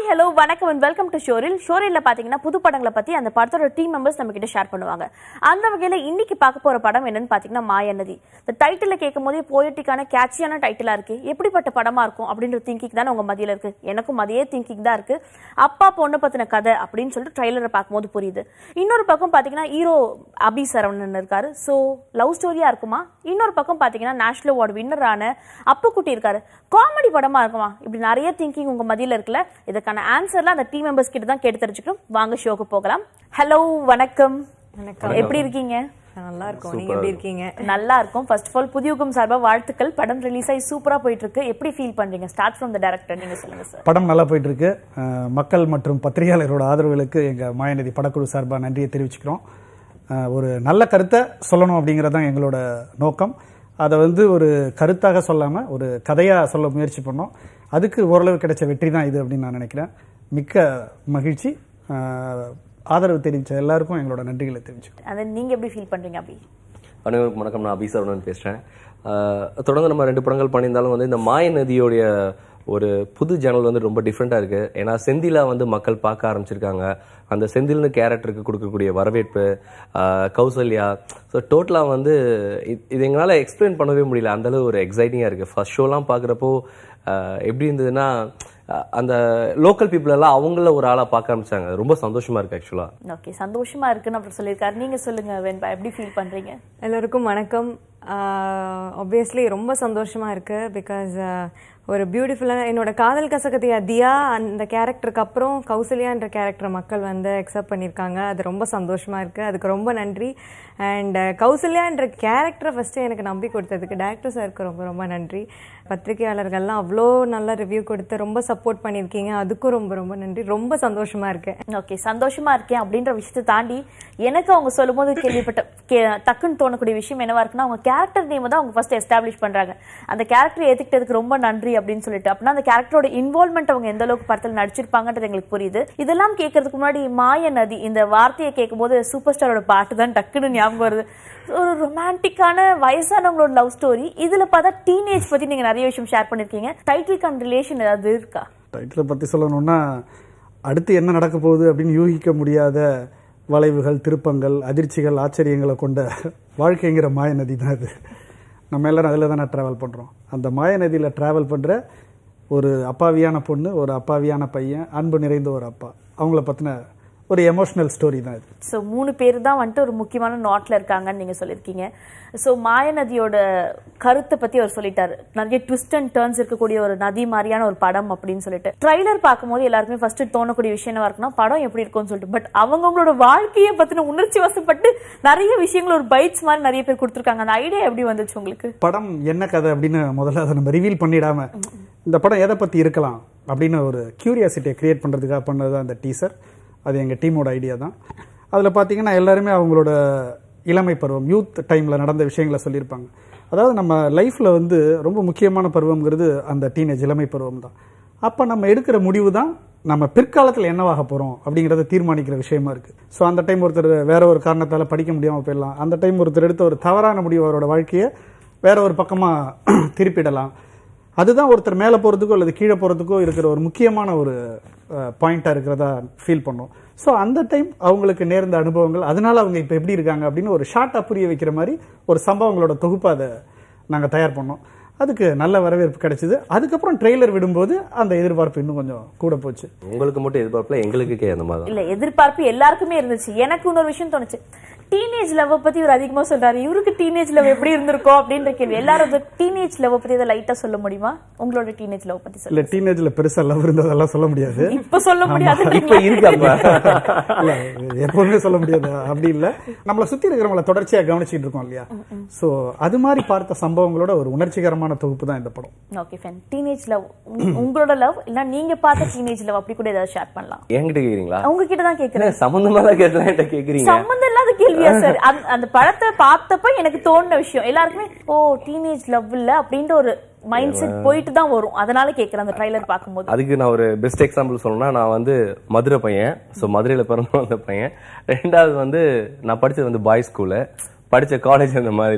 Hello வணக்கம் and welcome to showreel showreel பார்த்தீங்கன்னா புது படங்களை பற்றி அந்த படத்தோட டீம் மெம்பர்ஸ் நம்ம கிட்ட ஷேர் பண்ணுவாங்க அந்த வகையில் இன்னைக்கு பார்க்க போகிற படம் என்னன்னு பார்த்தீங்கன்னா மாயநதி இந்த டைட்டில் கேட்கும் போதே போயட்டிக்கான கேட்சியான டைட்டிலாக இருக்கு எப்படிப்பட்ட படமா இருக்கும் அப்படின்ற திங்கிங் தானே உங்க மதியில் இருக்கு எனக்கும் அதே திங்கிங் தான் இருக்கு அப்பா பொண்ணு பத்தின கதை அப்படின்னு சொல்லிட்டு ட்ரைலரை பார்க்கும்போது புரியுது இன்னொரு பக்கம் பார்த்தீங்கன்னா ஹீரோ அபி சரவணன் இருக்காரு ஸோ லவ் ஸ்டோரியா இருக்குமா இன்னொரு பக்கம் பார்த்தீங்கன்னா நேஷனல் அவார்டு வின்னரான அப்புக்குட்டி இருக்காரு காமெடி படமா இருக்குமா இப்படி நிறைய திங்கிங் உங்க மதியில இருக்குல்ல இதுக்கான ஆன்சர்லாம் அந்த டீம் மெம்பர்ஸ் கிட்ட தான் கேட்டு தெரிஞ்சுக்கணும் வாங்க ஷோக்கு போகலாம் ஹலோ வணக்கம் வணக்கம். எப்படி இருக்கீங்க நல்லா இருக்கும் நீங்க எப்படி இருக்கீங்க நல்லா இருக்கும் ஃபர்ஸ்ட் ஆஃப் ஆல் புதியுகம் சார்பா வாழ்த்துக்கள் படம் ரிலீஸ் ஆகி சூப்பரா போயிட்டு இருக்கு எப்படி ஃபீல் பண்றீங்க ஸ்டார்ட் ஃப்ரம் த டைரக்டர் நீங்க சொல்லுங்க சார் படம் நல்லா போயிட்டு இருக்கு அஹ், மக்கள் மற்றும் பத்திரிகையாளர்களோட ஆதரவுகளுக்கு எங்க மாயநதி படக்குழு சார்பாக நன்றியை தெரிவிச்சுக்கிறோம் அஹ், ஒரு நல்ல கருத்தை சொல்லணும் அப்படிங்கிறது தான் எங்களோட நோக்கம் அதை வந்து ஒரு கருத்தாக சொல்லாம ஒரு கதையா சொல்ல முயற்சி பண்ணோம் அதுக்கு ஓரளவு கிடைச்ச வெற்றி தான் இது அப்படின்னு நான் நினைக்கிறேன் மிக்க மகிழ்ச்சி அஹ், ஆதரவு தெரிவித்த எல்லாருக்கும் எங்களோட நன்றிகளை தெரிவிச்சுக்கிறோம் அதை நீங்க எப்படி ஃபீல் பண்றீங்க அபி அனைவருக்கும் வணக்கம் நான் அபி சரவணன் பேசுகிறேன் தொடர்ந்து நம்ம ரெண்டு படங்கள் பண்ணியிருந்தாலும் வந்து இந்த மாய நதியோடைய ஒரு புது ஜேனல் வந்து ரொம்ப டிஃப்ரெண்ட்டாக இருக்குது ஏன்னா செந்திலா வந்து மக்கள் பார்க்க ஆரம்பிச்சிருக்காங்க அந்த செந்தில்னு கேரக்டருக்கு கொடுக்கக்கூடிய வரவேற்பு ஆஹ் கௌசல்யா ஸோ டோட்டலாக வந்து இது- இது எங்களால் எக்ஸ்பிளைன் பண்ணவே முடியல அந்தளவு ஒரு எக்ஸைட்டிங்காக இருக்குது ஃபர்ஸ்ட் ஷோலாம் பார்க்குறப்போ எப்படி இருந்ததுன்னா ஆஹ் அந்த லோக்கல் பீப்புள் எல்லாம் அவங்கள ஒரு ஆளாக பார்க்க ஆரம்பிச்சாங்க அது ரொம்ப சந்தோஷமாக இருக்குது ஆக்சுவலாக ஓகே சந்தோஷமா இருக்குன்னு அப்புறம் சொல்லியிருக்காரு நீங்க சொல்லுங்க வெண்பா எப்படி ஃபீல் பண்றீங்க எல்லோருக்கும் வணக்கம் ஆப்வியஸ்லி ரொம்ப சந்தோஷமா இருக்கு பிகாஸ் ஒரு பியூட்டிஃபுல்லான என்னோட காதல் கசகத்தையா தியா அந்த கேரக்டருக்கு அப்புறம் கௌசல்யான்ற கேரக்டர் மக்கள் வந்து அக்செப்ட் பண்ணியிருக்காங்க அது ரொம்ப சந்தோஷமா இருக்கு அதுக்கு ரொம்ப நன்றி அண்ட் கௌசல்யான்ற கேரக்டரை ஃபர்ஸ்ட் எனக்கு நம்பி கொடுத்ததுக்கு டேரக்டர் சாருக்கு ரொம்ப ரொம்ப நன்றி பத்திரிகையாளர்கள்லாம் அவ்வளோ நல்ல ரிவ்யூ கொடுத்து ரொம்ப சப்போர்ட் பண்ணியிருக்கீங்க அதுக்கும் ரொம்ப ரொம்ப நன்றி ரொம்ப சந்தோஷமா இருக்கேன் ஓகே சந்தோஷமா இருக்கேன் அப்படின்ற விஷயத்தை தாண்டி எனக்கு அவங்க சொல்லும்போது கேள்விப்பட்ட கே டக்குன்னு தோணக்கூடிய விஷயம் என்னவா இருக்குன்னா அவங்க கேரக்டர் நேம் தான் அவங்க ஃபர்ஸ்ட் எஸ்டாப்ளிஷ் பண்றாங்க அந்த கேரக்டர் ஏத்துக்கிட்டதுக்கு ரொம்ப நன்றி அப்படின்னு சொல்லிட்டு அப்படின்னா அந்த கேரக்டரோட இன்வால்மெண்ட் அவங்க எந்த அளவுக்கு படத்தில் நடிச்சிருப்பாங்கன்றது எங்களுக்கு புரியுது இதெல்லாம் கேட்கறதுக்கு முன்னாடி மாய நதி இந்த வார்த்தையை கேட்கும்போது சூப்பர் ஸ்டாரோட பாட்டு தான் டக்குன்னு ஞாபகம் வருது ஒரு ரொமான்டிக்கான வயசானவங்களோட லவ் ஸ்டோரி இதுல பார்த்தா டீனேஜ் பத்தி நீங்க நிறைய விஷயம் ஷேர் பண்ணிருக்கீங்க டைட்டிலுக்கான ரிலேஷன் ஏதாவது இருக்கா டைட்டிலை பற்றி சொல்லணும்னா அடுத்து என்ன நடக்க போகுது அப்படின்னு யூகிக்க முடியாத வளைவுகள் திருப்பங்கள் அதிர்ச்சிகள் ஆச்சரியங்களை கொண்ட வாழ்க்கைங்கிற மாய நதி தான் இது நம்ம எல்லாரும் அதில் தானே ட்ராவல் பண்ணுறோம் அந்த மாய நதியில் ட்ராவல் பண்ணுற ஒரு அப்பாவியான பொண்ணு ஒரு அப்பாவியான பையன் அன்பு நிறைந்த ஒரு அப்பா அவங்கள பற்றின ஒரு எமோஷனல் ஸ்டோரி தான் இது ஸோ மூணு பேர் தான் வந்துட்டு ஒரு முக்கியமான நாட்ல இருக்காங்கன்னு நீங்க சொல்லியிருக்கீங்க ஸோ மாயநதியோட கருத்தை பத்தி அவர் சொல்லிட்டாரு நிறைய ட்விஸ்ட் அண்ட் டர்ன்ஸ் இருக்கக்கூடிய ஒரு நதி மாதிரியான ஒரு படம் அப்படின்னு சொல்லிட்டு ட்ரைலர் பார்க்கும்போது எல்லாருக்குமே ஃபர்ஸ்ட் தோணக்கூடிய விஷயம் என்னவா இருக்குன்னா படம் எப்படி இருக்கும்னு சொல்லிட்டு பட் அவங்கவங்களோட வாழ்க்கையை பத்தின உணர்ச்சி வசப்பட்டு நிறைய விஷயங்கள் ஒரு பைட்ஸ் மாதிரி நிறைய பேர் கொடுத்துருக்காங்க அந்த ஐடியா எப்படி வந்துச்சு உங்களுக்கு படம் என்ன கதை அப்படின்னு முதல்ல அதை நம்ம ரிவீல் பண்ணிடாம இந்த படம் எதை பற்றி இருக்கலாம் அப்படின்னு ஒரு கியூரியாசிட்டியை கிரியேட் பண்ணுறதுக்காக பண்ணது தான் அந்த டீசர் அது எங்கள் டீமோட ஐடியா தான் அதில் பார்த்தீங்கன்னா எல்லாருமே அவங்களோட இளமை பருவம் யூத் டைமில் நடந்த விஷயங்களை சொல்லியிருப்பாங்க அதாவது நம்ம லைஃப்பில் வந்து ரொம்ப முக்கியமான பருவம்ங்கிறது அந்த டீனேஜ் இளமை பருவம் தான் அப்போ நம்ம எடுக்கிற முடிவு தான் நம்ம பிற்காலத்தில் என்னவாக போகிறோம் அப்படிங்கிறத தீர்மானிக்கிற விஷயமா இருக்கு ஸோ அந்த டைம் ஒருத்தர் வேற ஒரு காரணத்தால் படிக்க முடியாமல் போயிடலாம் அந்த டைம் ஒருத்தர் எடுத்த ஒரு தவறான முடிவு அவரோட வாழ்க்கையை வேற ஒரு பக்கமாக திருப்பிடலாம் அதுதான் ஒருத்தர் மேலே போகிறதுக்கோ அல்லது கீழே போகிறதுக்கோ இருக்கிற ஒரு முக்கியமான ஒரு பாயிண்டாக இருக்கிறதா ஃபீல் பண்ணோம் ஸோ அந்த டைம் அவங்களுக்கு நேர்ந்த அனுபவங்கள் அதனால அவங்க இப்போ எப்படி இருக்காங்க அப்படின்னு ஒரு ஷார்ட்டாக புரிய வைக்கிற மாதிரி ஒரு சம்பவங்களோட தொகுப்பு அதை நாங்கள் தயார் பண்ணோம் அதுக்கு நல்ல வரவேற்பு கிடைச்சிது அதுக்கப்புறம் ட்ரெய்லர் விடும்போது அந்த எதிர்பார்ப்பு இன்னும் கொஞ்சம் கூட போச்சு உங்களுக்கு மட்டும் எதிர்பார்ப்பில் எங்களுக்கு கே அந்த மாதிரி தான் இல்ல எதிர்பார்ப்பு எல்லாருக்குமே இருந்துச்சு எனக்கு இன்னொரு விஷயம் தோணுச்சு டீனேஜ் லவ் பத்தி இவர் அதிகமா சொல்றாரு இவருக்கு டீனேஜ் லவ் எப்படி இருந்திருக்கும் அப்படின்ற கேள்வி எல்லாரும் டீனேஜ் லவ் பத்தி அதை லைட்டா சொல்ல முடியுமா உங்களோட டீனேஜ் லவ் பத்தி சொல்லுங்க இல்லை டீனேஜில் பெருசாக லவ் இருந்ததெல்லாம் சொல்ல முடியாது இப்ப சொல்ல முடியாது இப்போ இருக்கு அப்ப இல்ல எப்பவுமே சொல்ல முடியாது அப்படி இல்ல நம்மள சுத்தி இருக்கிறவங்கள தொடர்ச்சியா கவனிச்சிட்டு இருக்கோம் இல்லையா சோ அது மாதிரி பார்த்த சம்பவங்களோட ஒரு உணர்ச்சிகரமான தொகுப்பு தான் இந்த படம் ஓகே ஃபேன் டீனேஜ் லவ் உங்களோட லவ் இல்ல நீங்க பார்த்த டீனேஜ் லவ் அப்படி கூட ஏதாவது ஷேர் பண்ணலாம் என்கிட்ட கேக்குறீங்களா உங்ககிட்ட தான் கேக்குறேன் என்ன சம்பந்தமா கேட்டலாம் என்கிட்ட கேக்குறீங்க சம்மந்தம் இல்லாத கேள்வியா சார் அந்த படத்தை பார்த்தப்ப எனக்கு தோணுன விஷயம் எல்லாருக்குமே ஓ டீனேஜ் லவ் இல்ல அப்படின்ற ஒரு மைண்ட் செட் போயிட்டு தான் வரும் அதனால கேக்குறேன் அந்த ட்ரைலர் பார்க்கும்போது அதுக்கு நான் ஒரு பெஸ்ட் எக்ஸாம்பிள் சொல்லணும்னா நான் வந்து மதுரை பையன் ஸோ மதுரையில் பிறந்து வந்த பையன் ரெண்டாவது வந்து நான் படிச்சது வந்து பாய்ஸ் ஸ்கூலு படிச்ச காலேஜ் அந்த மாதிரி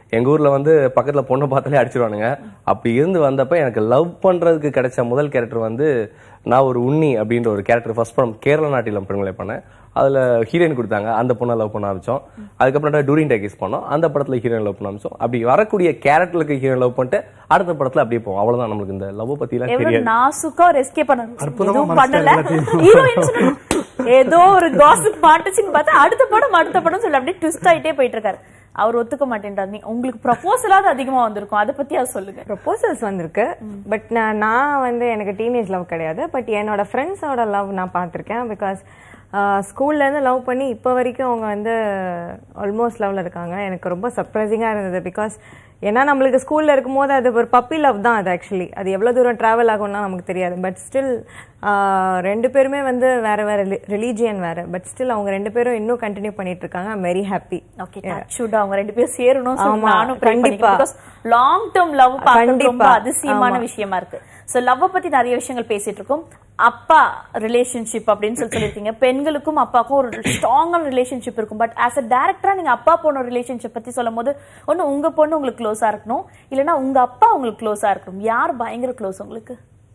எங்க ஊர்ல வந்து பக்கத்துல பொண்ணை பார்த்தாலே அடிச்சிருவானுங்க அப்படி இருந்து வந்தப்ப எனக்கு லவ் பண்றதுக்கு கிடைச்ச முதல் கேரக்டர் வந்து நான் ஒரு உண்ணி அப்படின்ற ஒரு கேரக்டர் ஃபர்ஸ்ட் படம் கேரள நாட்டிலம் பெண்களை பண்ணேன் அதுல ஹீரோயின் கொடுத்தாங்க அந்த பொண்ணை லவ் பண்ண ஆரம்பிச்சோம் அதுக்கப்புறம் டூரிங் டேக்கிஸ் பண்ணோம் அந்த படத்துல ஹீரோயின் லவ் பண்ண ஆரம்பிச்சோம் அப்படி வரக்கூடிய கேரக்டருக்கு ஹீரோயின் லவ் பண்ணிட்டு அடுத்த படத்துல அப்படியே போவோம் அவ்வளவுதான் நம்மளுக்கு இந்த லவ் பத்தி எல்லாம் எவ்வளவு தெரியாது நாசுக்கா ஒரு எஸ்கேப் பண்ண அற்புதமா எதுவும் மறைச்சிட்டாரு பண்ணல எல்லாத்தையும். ஹீரோயின் ஏதோ ஒரு காசிப் மாட்டுச்சுன்னு பார்த்தா அடுத்த படம் அடுத்த படம் சொல்லி அப்படியே ட்விஸ்ட் ஆயிட்டே போயிட்டு இருக்காரு அவர் ஒத்துக்க மாட்டேன்றாரு நீ- உங்களுக்கு ப்ரப்போசலாவது அதிகமா வந்திருக்கும் அதை பத்தி அது சொல்லுங்க ப்ரொபோசல்ஸ் வந்திருக்கு பட் நான் நான் வந்து எனக்கு டீனேஜ் லவ் கிடையாது பட் என்னோட ஃப்ரெண்ட்ஸோட லவ் நான் பார்த்துருக்கேன் பிகாஸ் ஸ்கூல்லேருந்து லவ் பண்ணி இப்போ வரைக்கும் அவங்க வந்து ஆல்மோஸ்ட் லவ்ல இருக்காங்க எனக்கு ரொம்ப சர்ப்ரைசிங்காக இருந்தது பிகாஸ் ஏன்னா நம்மளுக்கு ஸ்கூலில் இருக்கும்போது அது ஒரு பப்பி லவ் தான் அது ஆக்சுவலி அது எவ்வளோ தூரம் ட்ராவல் ஆகும்னா நமக்கு தெரியாது பட் ஸ்டில் ரெண்டு பேருமே வந்து வேற வேற ரிலீஜியன் வேற பட் ஸ்டில் அவங்க ரெண்டு பேரும் இன்னும் கண்டினியூ பண்ணிட்டு இருக்காங்க ஐம் வெரி ஹாப்பி ஓகே டச்சுடா அவங்க ரெண்டு பேரும் சேரணும் சொல்லி ஆமா, நானும் pray கண்டிப்பா. பண்ணிக்கிறேன் லாங் டேர்ம் லவ் பார்க்கறது ரொம்ப கண்டிப்பா. அதிசயமான ஆமா. விஷயமா இருக்கு சோ லவ் பத்தி நிறைய விஷயங்கள் பேசிட்டு இருக்கோம் அப்பா ரிலேஷன்ஷிப் அப்படின்னு சொல்லி சொல்லிருக்கீங்க பெண்களுக்கும் அப்பாவுக்கும் ஒரு ஸ்ட்ராங்கான ரிலேஷன்ஷிப் இருக்கும் பட் ஆஸ் அ டேரக்டரா நீங்க அப்பா பொண்ணு ரிலேஷன்ஷிப் பத்தி சொல்லும் போது ஒண்ணு உங்க பொண்ணு உங்களுக்கு க்ளோஸா இருக்கணும் இல்லனா உங்க அப்பா உங்களுக்கு க்ளோஸா இருக்கணும் யார் பயங்கர க்ளோஸ் உங்களுக்கு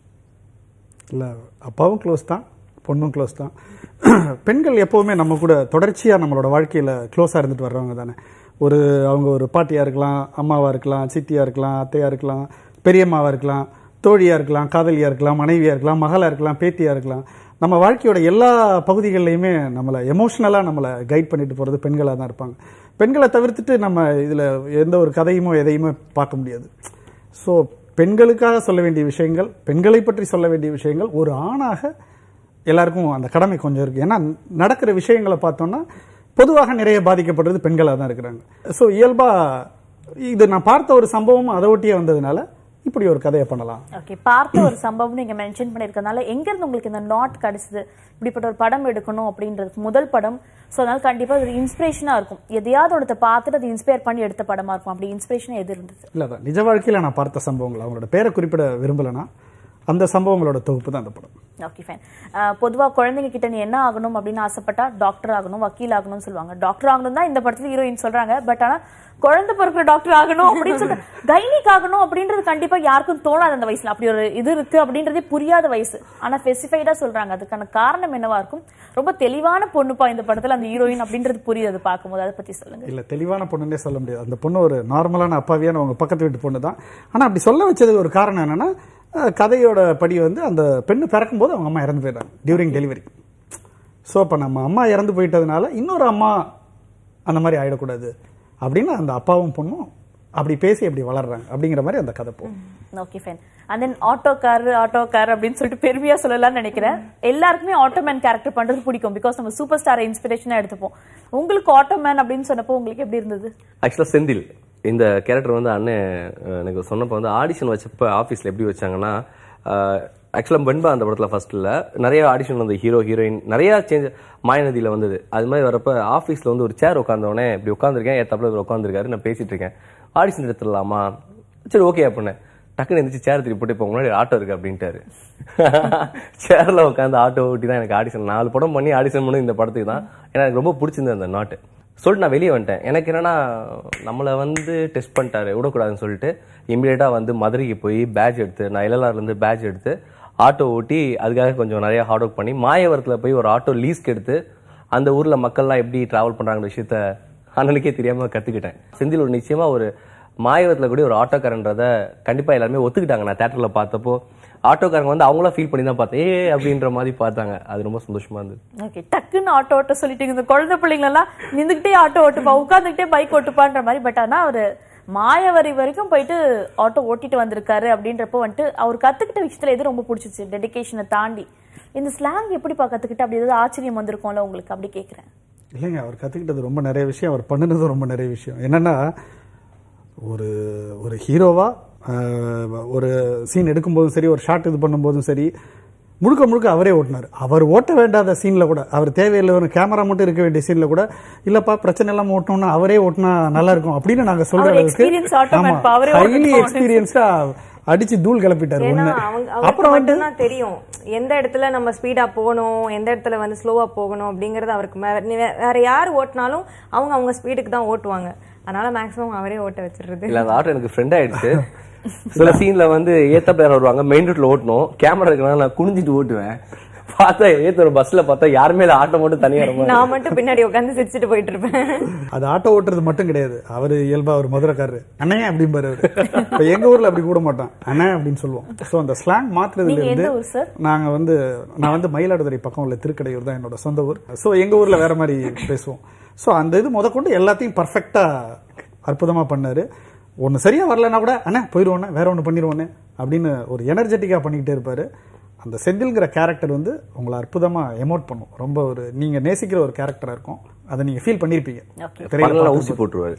இல்லை அப்பாவும் க்ளோஸ் தான் பொண்ணும் க்ளோஸ் தான் பெண்கள் எப்போவுமே நம்ம கூட தொடர்ச்சியாக நம்மளோட வாழ்க்கையில் க்ளோஸாக இருந்துட்டு வர்றவங்க தானே ஒரு அவங்க ஒரு பாட்டியாக இருக்கலாம் அம்மாவாக இருக்கலாம் சித்தியாக இருக்கலாம் அத்தையாக இருக்கலாம் பெரியம்மாவாக இருக்கலாம் தோழியாக இருக்கலாம் காதலியாக இருக்கலாம் மனைவியாக இருக்கலாம் மகளாக இருக்கலாம் பேத்தியாக இருக்கலாம் நம்ம வாழ்க்கையோட எல்லா பகுதிகள்லையுமே நம்மளை எமோஷ்னலாக நம்மளை கைட் பண்ணிட்டு போகிறது பெண்களாக தான் இருப்பாங்க பெண்களை தவிர்த்துட்டு நம்ம இதில் எந்த ஒரு கதையுமோ எதையுமே பார்க்க முடியாது ஸோ பெண்களுக்காக சொல்ல வேண்டிய விஷயங்கள் பெண்களை பற்றி சொல்ல வேண்டிய விஷயங்கள் ஒரு ஆணாக எல்லாருக்கும் அந்த கடமை கொஞ்சம் இருக்கு ஏன்னா நடக்கிற விஷயங்களை பார்த்தோம்னா பொதுவாக நிறைய பாதிக்கப்படுறது பெண்களாக தான் இருக்கிறாங்க ஸோ இயல்பா இது நான் பார்த்த ஒரு சம்பவம் அதை ஒட்டியே வந்ததுனால இப்படி ஒரு கதையை பண்ணலாம் ஓகே பார்த்த ஒரு சம்பவம் நீங்க மென்ஷன் பண்ணிருக்கனால எங்க இருந்து உங்களுக்கு இந்த நாட் கிடைச்சது இப்படிப்பட்ட ஒரு படம் எடுக்கணும் அப்படின்றது முதல் படம் சோ அதனால கண்டிப்பா அது ஒரு இன்ஸ்பிரேஷனா இருக்கும் எதையாவது ஒருத்த பார்த்துட்டு அது இன்ஸ்பயர் பண்ணி எடுத்த படமா இருக்கும் அப்படி இன்ஸ்பிரேஷன் எது இருந்தது இல்லை அதான் நிஜ வாழ்க்கையில் நான் பார்த்த சம்பவங்கள் அவங்களோட பேரை குறிப்பிட விரும்பலைன்னா அந்த சம்பவங்களோட தொகுப்பு தான் அந்த படம் ஓகே ஃபைன் பொதுவா குழந்தைங்க கிட்ட நீ என்ன ஆகணும் அப்படின்னு ஆசைப்பட்டா டாக்டர் ஆகணும் வக்கீல் ஆகணும்னு சொல்லுவாங்க டாக்டர் ஆகணும் தான் இந்த படத்துல ஹீரோயின் சொல்றாங்க பட் ஆனா குழந்தை பிறக்கிற டாக்டர் ஆகணும் அப்படின்னு சொல்லிட்டு கைனிக் ஆகணும் அப்படின்றது கண்டிப்பா யாருக்கும் தோணாது அந்த வயசுல அப்படி ஒரு இது இருக்கு அப்படின்றதே புரியாத வயசு ஆனா ஸ்பெசிஃபைடா சொல்றாங்க அதுக்கான காரணம் என்னவா இருக்கும் ரொம்ப தெளிவான பொண்ணுப்பா இந்த படத்துல அந்த ஹீரோயின் அப்படின்றது புரியுது அது பார்க்கும்போது அதை பத்தி சொல்லுங்க இல்ல தெளிவான பொண்ணுன்னே சொல்ல முடியாது அந்த பொண்ணு ஒரு நார்மலான அப்பாவியான உங்க பக்கத்து வீட்டு பொண்ணு தான் ஆனா அப்படி சொல்ல வச்சது ஒரு காரணம் என்னன்னா அஹ், கதையோட படி வந்து அந்த பெண்ணு பிறக்கும் போது அவங்க அம்மா இறந்து போயிட்டாங்க டியூரிங் டெலிவரி ஸோ அப்போ நம்ம அம்மா இறந்து போயிட்டதுனால இன்னொரு அம்மா அந்த மாதிரி ஆயிடக்கூடாது அப்படின்னு அந்த அப்பாவும் பொண்ணும் அப்படி பேசி அப்படி வளர்றாங்க அப்படிங்கிற மாதிரி அந்த கதை போகும் okay fine and then auto car auto car அப்படின்னு சொல்லிட்டு பெருமையா சொல்லலாம்னு நினைக்கிறேன் எல்லாருக்குமே ஆட்டோமேன் கேரக்டர் பண்றது பிடிக்கும் பிகாஸ் நம்ம சூப்பர் ஸ்டார் இன்ஸ்பிரேஷனா எடுத்துப்போம் உங்களுக்கு ஆட்டோமேன் அப்படின்னு சொன்னப்போ உங்களுக்கு எப்படி இருந்தது ஆக்சுவலாக செந்தில் இந்த கேரக்டர் வந்து அண்ணன் அஹ், எனக்கு சொன்னப்போ வந்து ஆடிஷன் வச்சப்ப ஆஃபீஸில் எப்படி வச்சாங்கன்னா ஆக்சுவலாக வெண்பா அந்த படத்தில் ஃபர்ஸ்ட்ல நிறைய ஆடிஷன் வந்து ஹீரோ ஹீரோயின் நிறைய சேஞ்ச் மாயநதியில் வந்தது அது மாதிரி வரப்ப ஆஃபீஸில் வந்து ஒரு சேர் உட்காந்தவொடனே இப்படி உட்காந்துருக்கேன் ஏத்தாப்புல இவர் உட்காந்துருக்காரு நான் பேசிட்டு இருக்கேன் ஆடிஷன் எடுத்துடலாமா சரி ஓகே அப்படின்னேன் டக்குன்னு எந்திரிச்சு சேர் திருப்பி போட்டு இப்போ முன்னாடி ஆட்டோ இருக்கு அப்படின்ட்டாரு சேர்ல உட்காந்து ஆட்டோ ஓட்டி தான் எனக்கு ஆடிஷன் நாலு படம் பண்ணி ஆடிஷன் பண்ணி இந்த படத்துக்கு தான் ஏன்னா எனக்கு ரொம்ப பிடிச்சிருந்தது அந்த நாட்டு சொல்லிட்டு நான் வெளியே வந்துட்டேன் எனக்கு என்னன்னா நம்மளை வந்து டெஸ்ட் பண்ணிட்டாரு விடக்கூடாதுன்னு சொல்லிட்டு இமீடியட்டா வந்து மதுரைக்கு போய் பேட்ச் எடுத்து நான் LLR ல இருந்து பேட்ச் எடுத்து ஆட்டோ ஓட்டி அதுக்காக கொஞ்சம் நிறைய ஹார்ட் ஒர்க் பண்ணி மாயவரத்தில் போய் ஒரு ஆட்டோ லீஸ்க்கு எடுத்து அந்த ஊர்ல மக்கள்லாம் எப்படி டிராவல் பண்றாங்க விஷயத்த அண்ணனுக்கே தெரியாம கத்துக்கிட்டேன் செந்தில் ஒரு நிச்சயமா ஒரு மாயவரத்தில் கூட ஒரு ஆட்டோக்காரன்றத கண்டிப்பா எல்லாருமே ஒத்துக்கிட்டாங்க நான் தேட்டர்ல பார்த்தப்போ ஆட்டோக்காரங்க வந்து அவங்களா ஃபீல் பண்ணி தான் பார்த்தேன் ஏ அப்படின்ற மாதிரி பார்த்தாங்க அது ரொம்ப சந்தோஷமா இருந்தது ஓகே டக்குன்னு ஆட்டோ ஓட்ட சொல்லிட்டீங்க இந்த குழந்தை பிள்ளைங்களெல்லாம் நின்றுக்கிட்டே ஆட்டோ ஓட்டுப்பா உட்காந்துக்கிட்டே பைக் ஓட்டுப்பான்ற மாதிரி பட் ஆனா அவரு மாயவரி வரைக்கும் போயிட்டு ஆட்டோ ஓட்டிட்டு வந்திருக்காரு அப்படின்றப்போ வந்துட்டு அவர் கத்துக்கிட்ட விஷயத்துல எது ரொம்ப பிடிச்சிச்சு டெடிகேஷனை தாண்டி இந்த ஸ்லாங் எப்படிப்பா கத்துக்கிட்டு அப்படி ஏதாவது ஆச்சரியம் வந்திருக்கும்ல உங்களுக்கு அப்படி கேக்குறேன் இல்லைங்க அவர் கற்றுக்கிட்டது ரொம்ப நிறைய விஷயம் அவர் பண்ணினதும் ரொம்ப நிறைய விஷயம் என்னன்னா ஒரு ஒரு ஹீரோவா ஆஹ், ஒரு சீன் எடுக்கும்போதும் சரி ஒரு ஷாட் இது பண்ணும்போதும் சரி முழுக்க முழுக்க அவரே ஓட்டினார் அவர் ஓட்ட வேண்டாத சீன்ல கூட அவர் தேவையில்லை ஒரு கேமரா மட்டும் இருக்க வேண்டிய சீன்ல கூட இல்லப்பா பிரச்சனை இல்லாம ஓட்டணும்னா அவரே ஓட்டினா நல்லா இருக்கும் அப்படின்னு நாங்க சொல்ற அவர் அளவுக்கு experience automat ஆமா பா, அவரே ஹைலி ஓட்டணும். எக்ஸ்பீரியன்ஸ்டா அடிச்சு தூள் கிளப்பிட்டாரு ஏன்னா ஒண்ணு அவங்க அப்புறம் அப்புறம் வந்து மட்டும்தான் தெரியும் எந்த இடத்துல நம்ம ஸ்பீடா போகணும் எந்த இடத்துல வந்து ஸ்லோவா போகணும் அப்படிங்கறது அவருக்கு மே- வே- வேற யார் ஓட்டினாலும் அவங்க அவங்க ஸ்பீடுக்கு தான் ஓட்டுவாங்க அதனால மேக்ஸிமம் அவரே ஓட்ட வச்சிடுறது இல்ல அந்த ஆட்டோ எனக்கு ஃப்ரெண்ட் ஆயிடுச்சு சில சீன்ல வந்து ஏத்த பேர் வருவாங்க மெயின் ரோட்ல ஓட்டணும் கேமரா இருக்கனால நான் குனிஞ்சிட்டு ஓட்டுவேன் பார்த்தா ஏத்த ஒரு பஸ்ல பார்த்தா யாருமே இல்ல ஆட்டோ மட்டும் தனியா ரொம்ப நான் மட்டும் பின்னாடி உட்காந்து சிரிச்சுட்டு போயிட்டு இருப்பேன் அது ஆட்டோ ஓட்டுறது மட்டும் கிடையாது அவர் இயல்பா அவர் மதுரைக்காரரு அண்ணே அப்படிம்பாரு அவரு இப்ப எங்க ஊர்ல அப்படி கூட மாட்டோம் அண்ணே அப்படின்னு சொல்லுவோம் சோ அந்த ஸ்லாங் மாத்துறதுல நீங்க இருந்து எந்த ஊர் சார் நாங்க வந்து நான் வந்து மயிலாடுதுறை பக்கம் உள்ள திருக்கடையூர் தான் என்னோட சொந்த ஊர் சோ எங்க ஊர்ல வேற மாதிரி பேசுவோம் சோ அந்த இது முதற்கொண்டு எல்லாத்தையும் பர்ஃபெக்டா அற்புதமா பண்ணாரு ஒன்னு சரியா வரலன்னா கூட அண்ணா போயிருவோண்ணே வேற ஒன்னு பண்ணிடுவோண்ணே அப்படின்னு ஒரு எனர்ஜெட்டிக்கா பண்ணிக்கிட்டே இருப்பாரு அந்த செந்தில்ங்கிற கேரக்டர் வந்து உங்களை அற்புதமா எமோட் பண்ணும் ரொம்ப ஒரு நீங்க நேசிக்கிற ஒரு கேரக்டரா இருக்கும் அதை நீங்க ஃபீல் பண்ணிருப்பீங்க Okay. திரையில பல்லெல்லாம் பார்க்கும்போது. ஊசி போட்டுருவாரு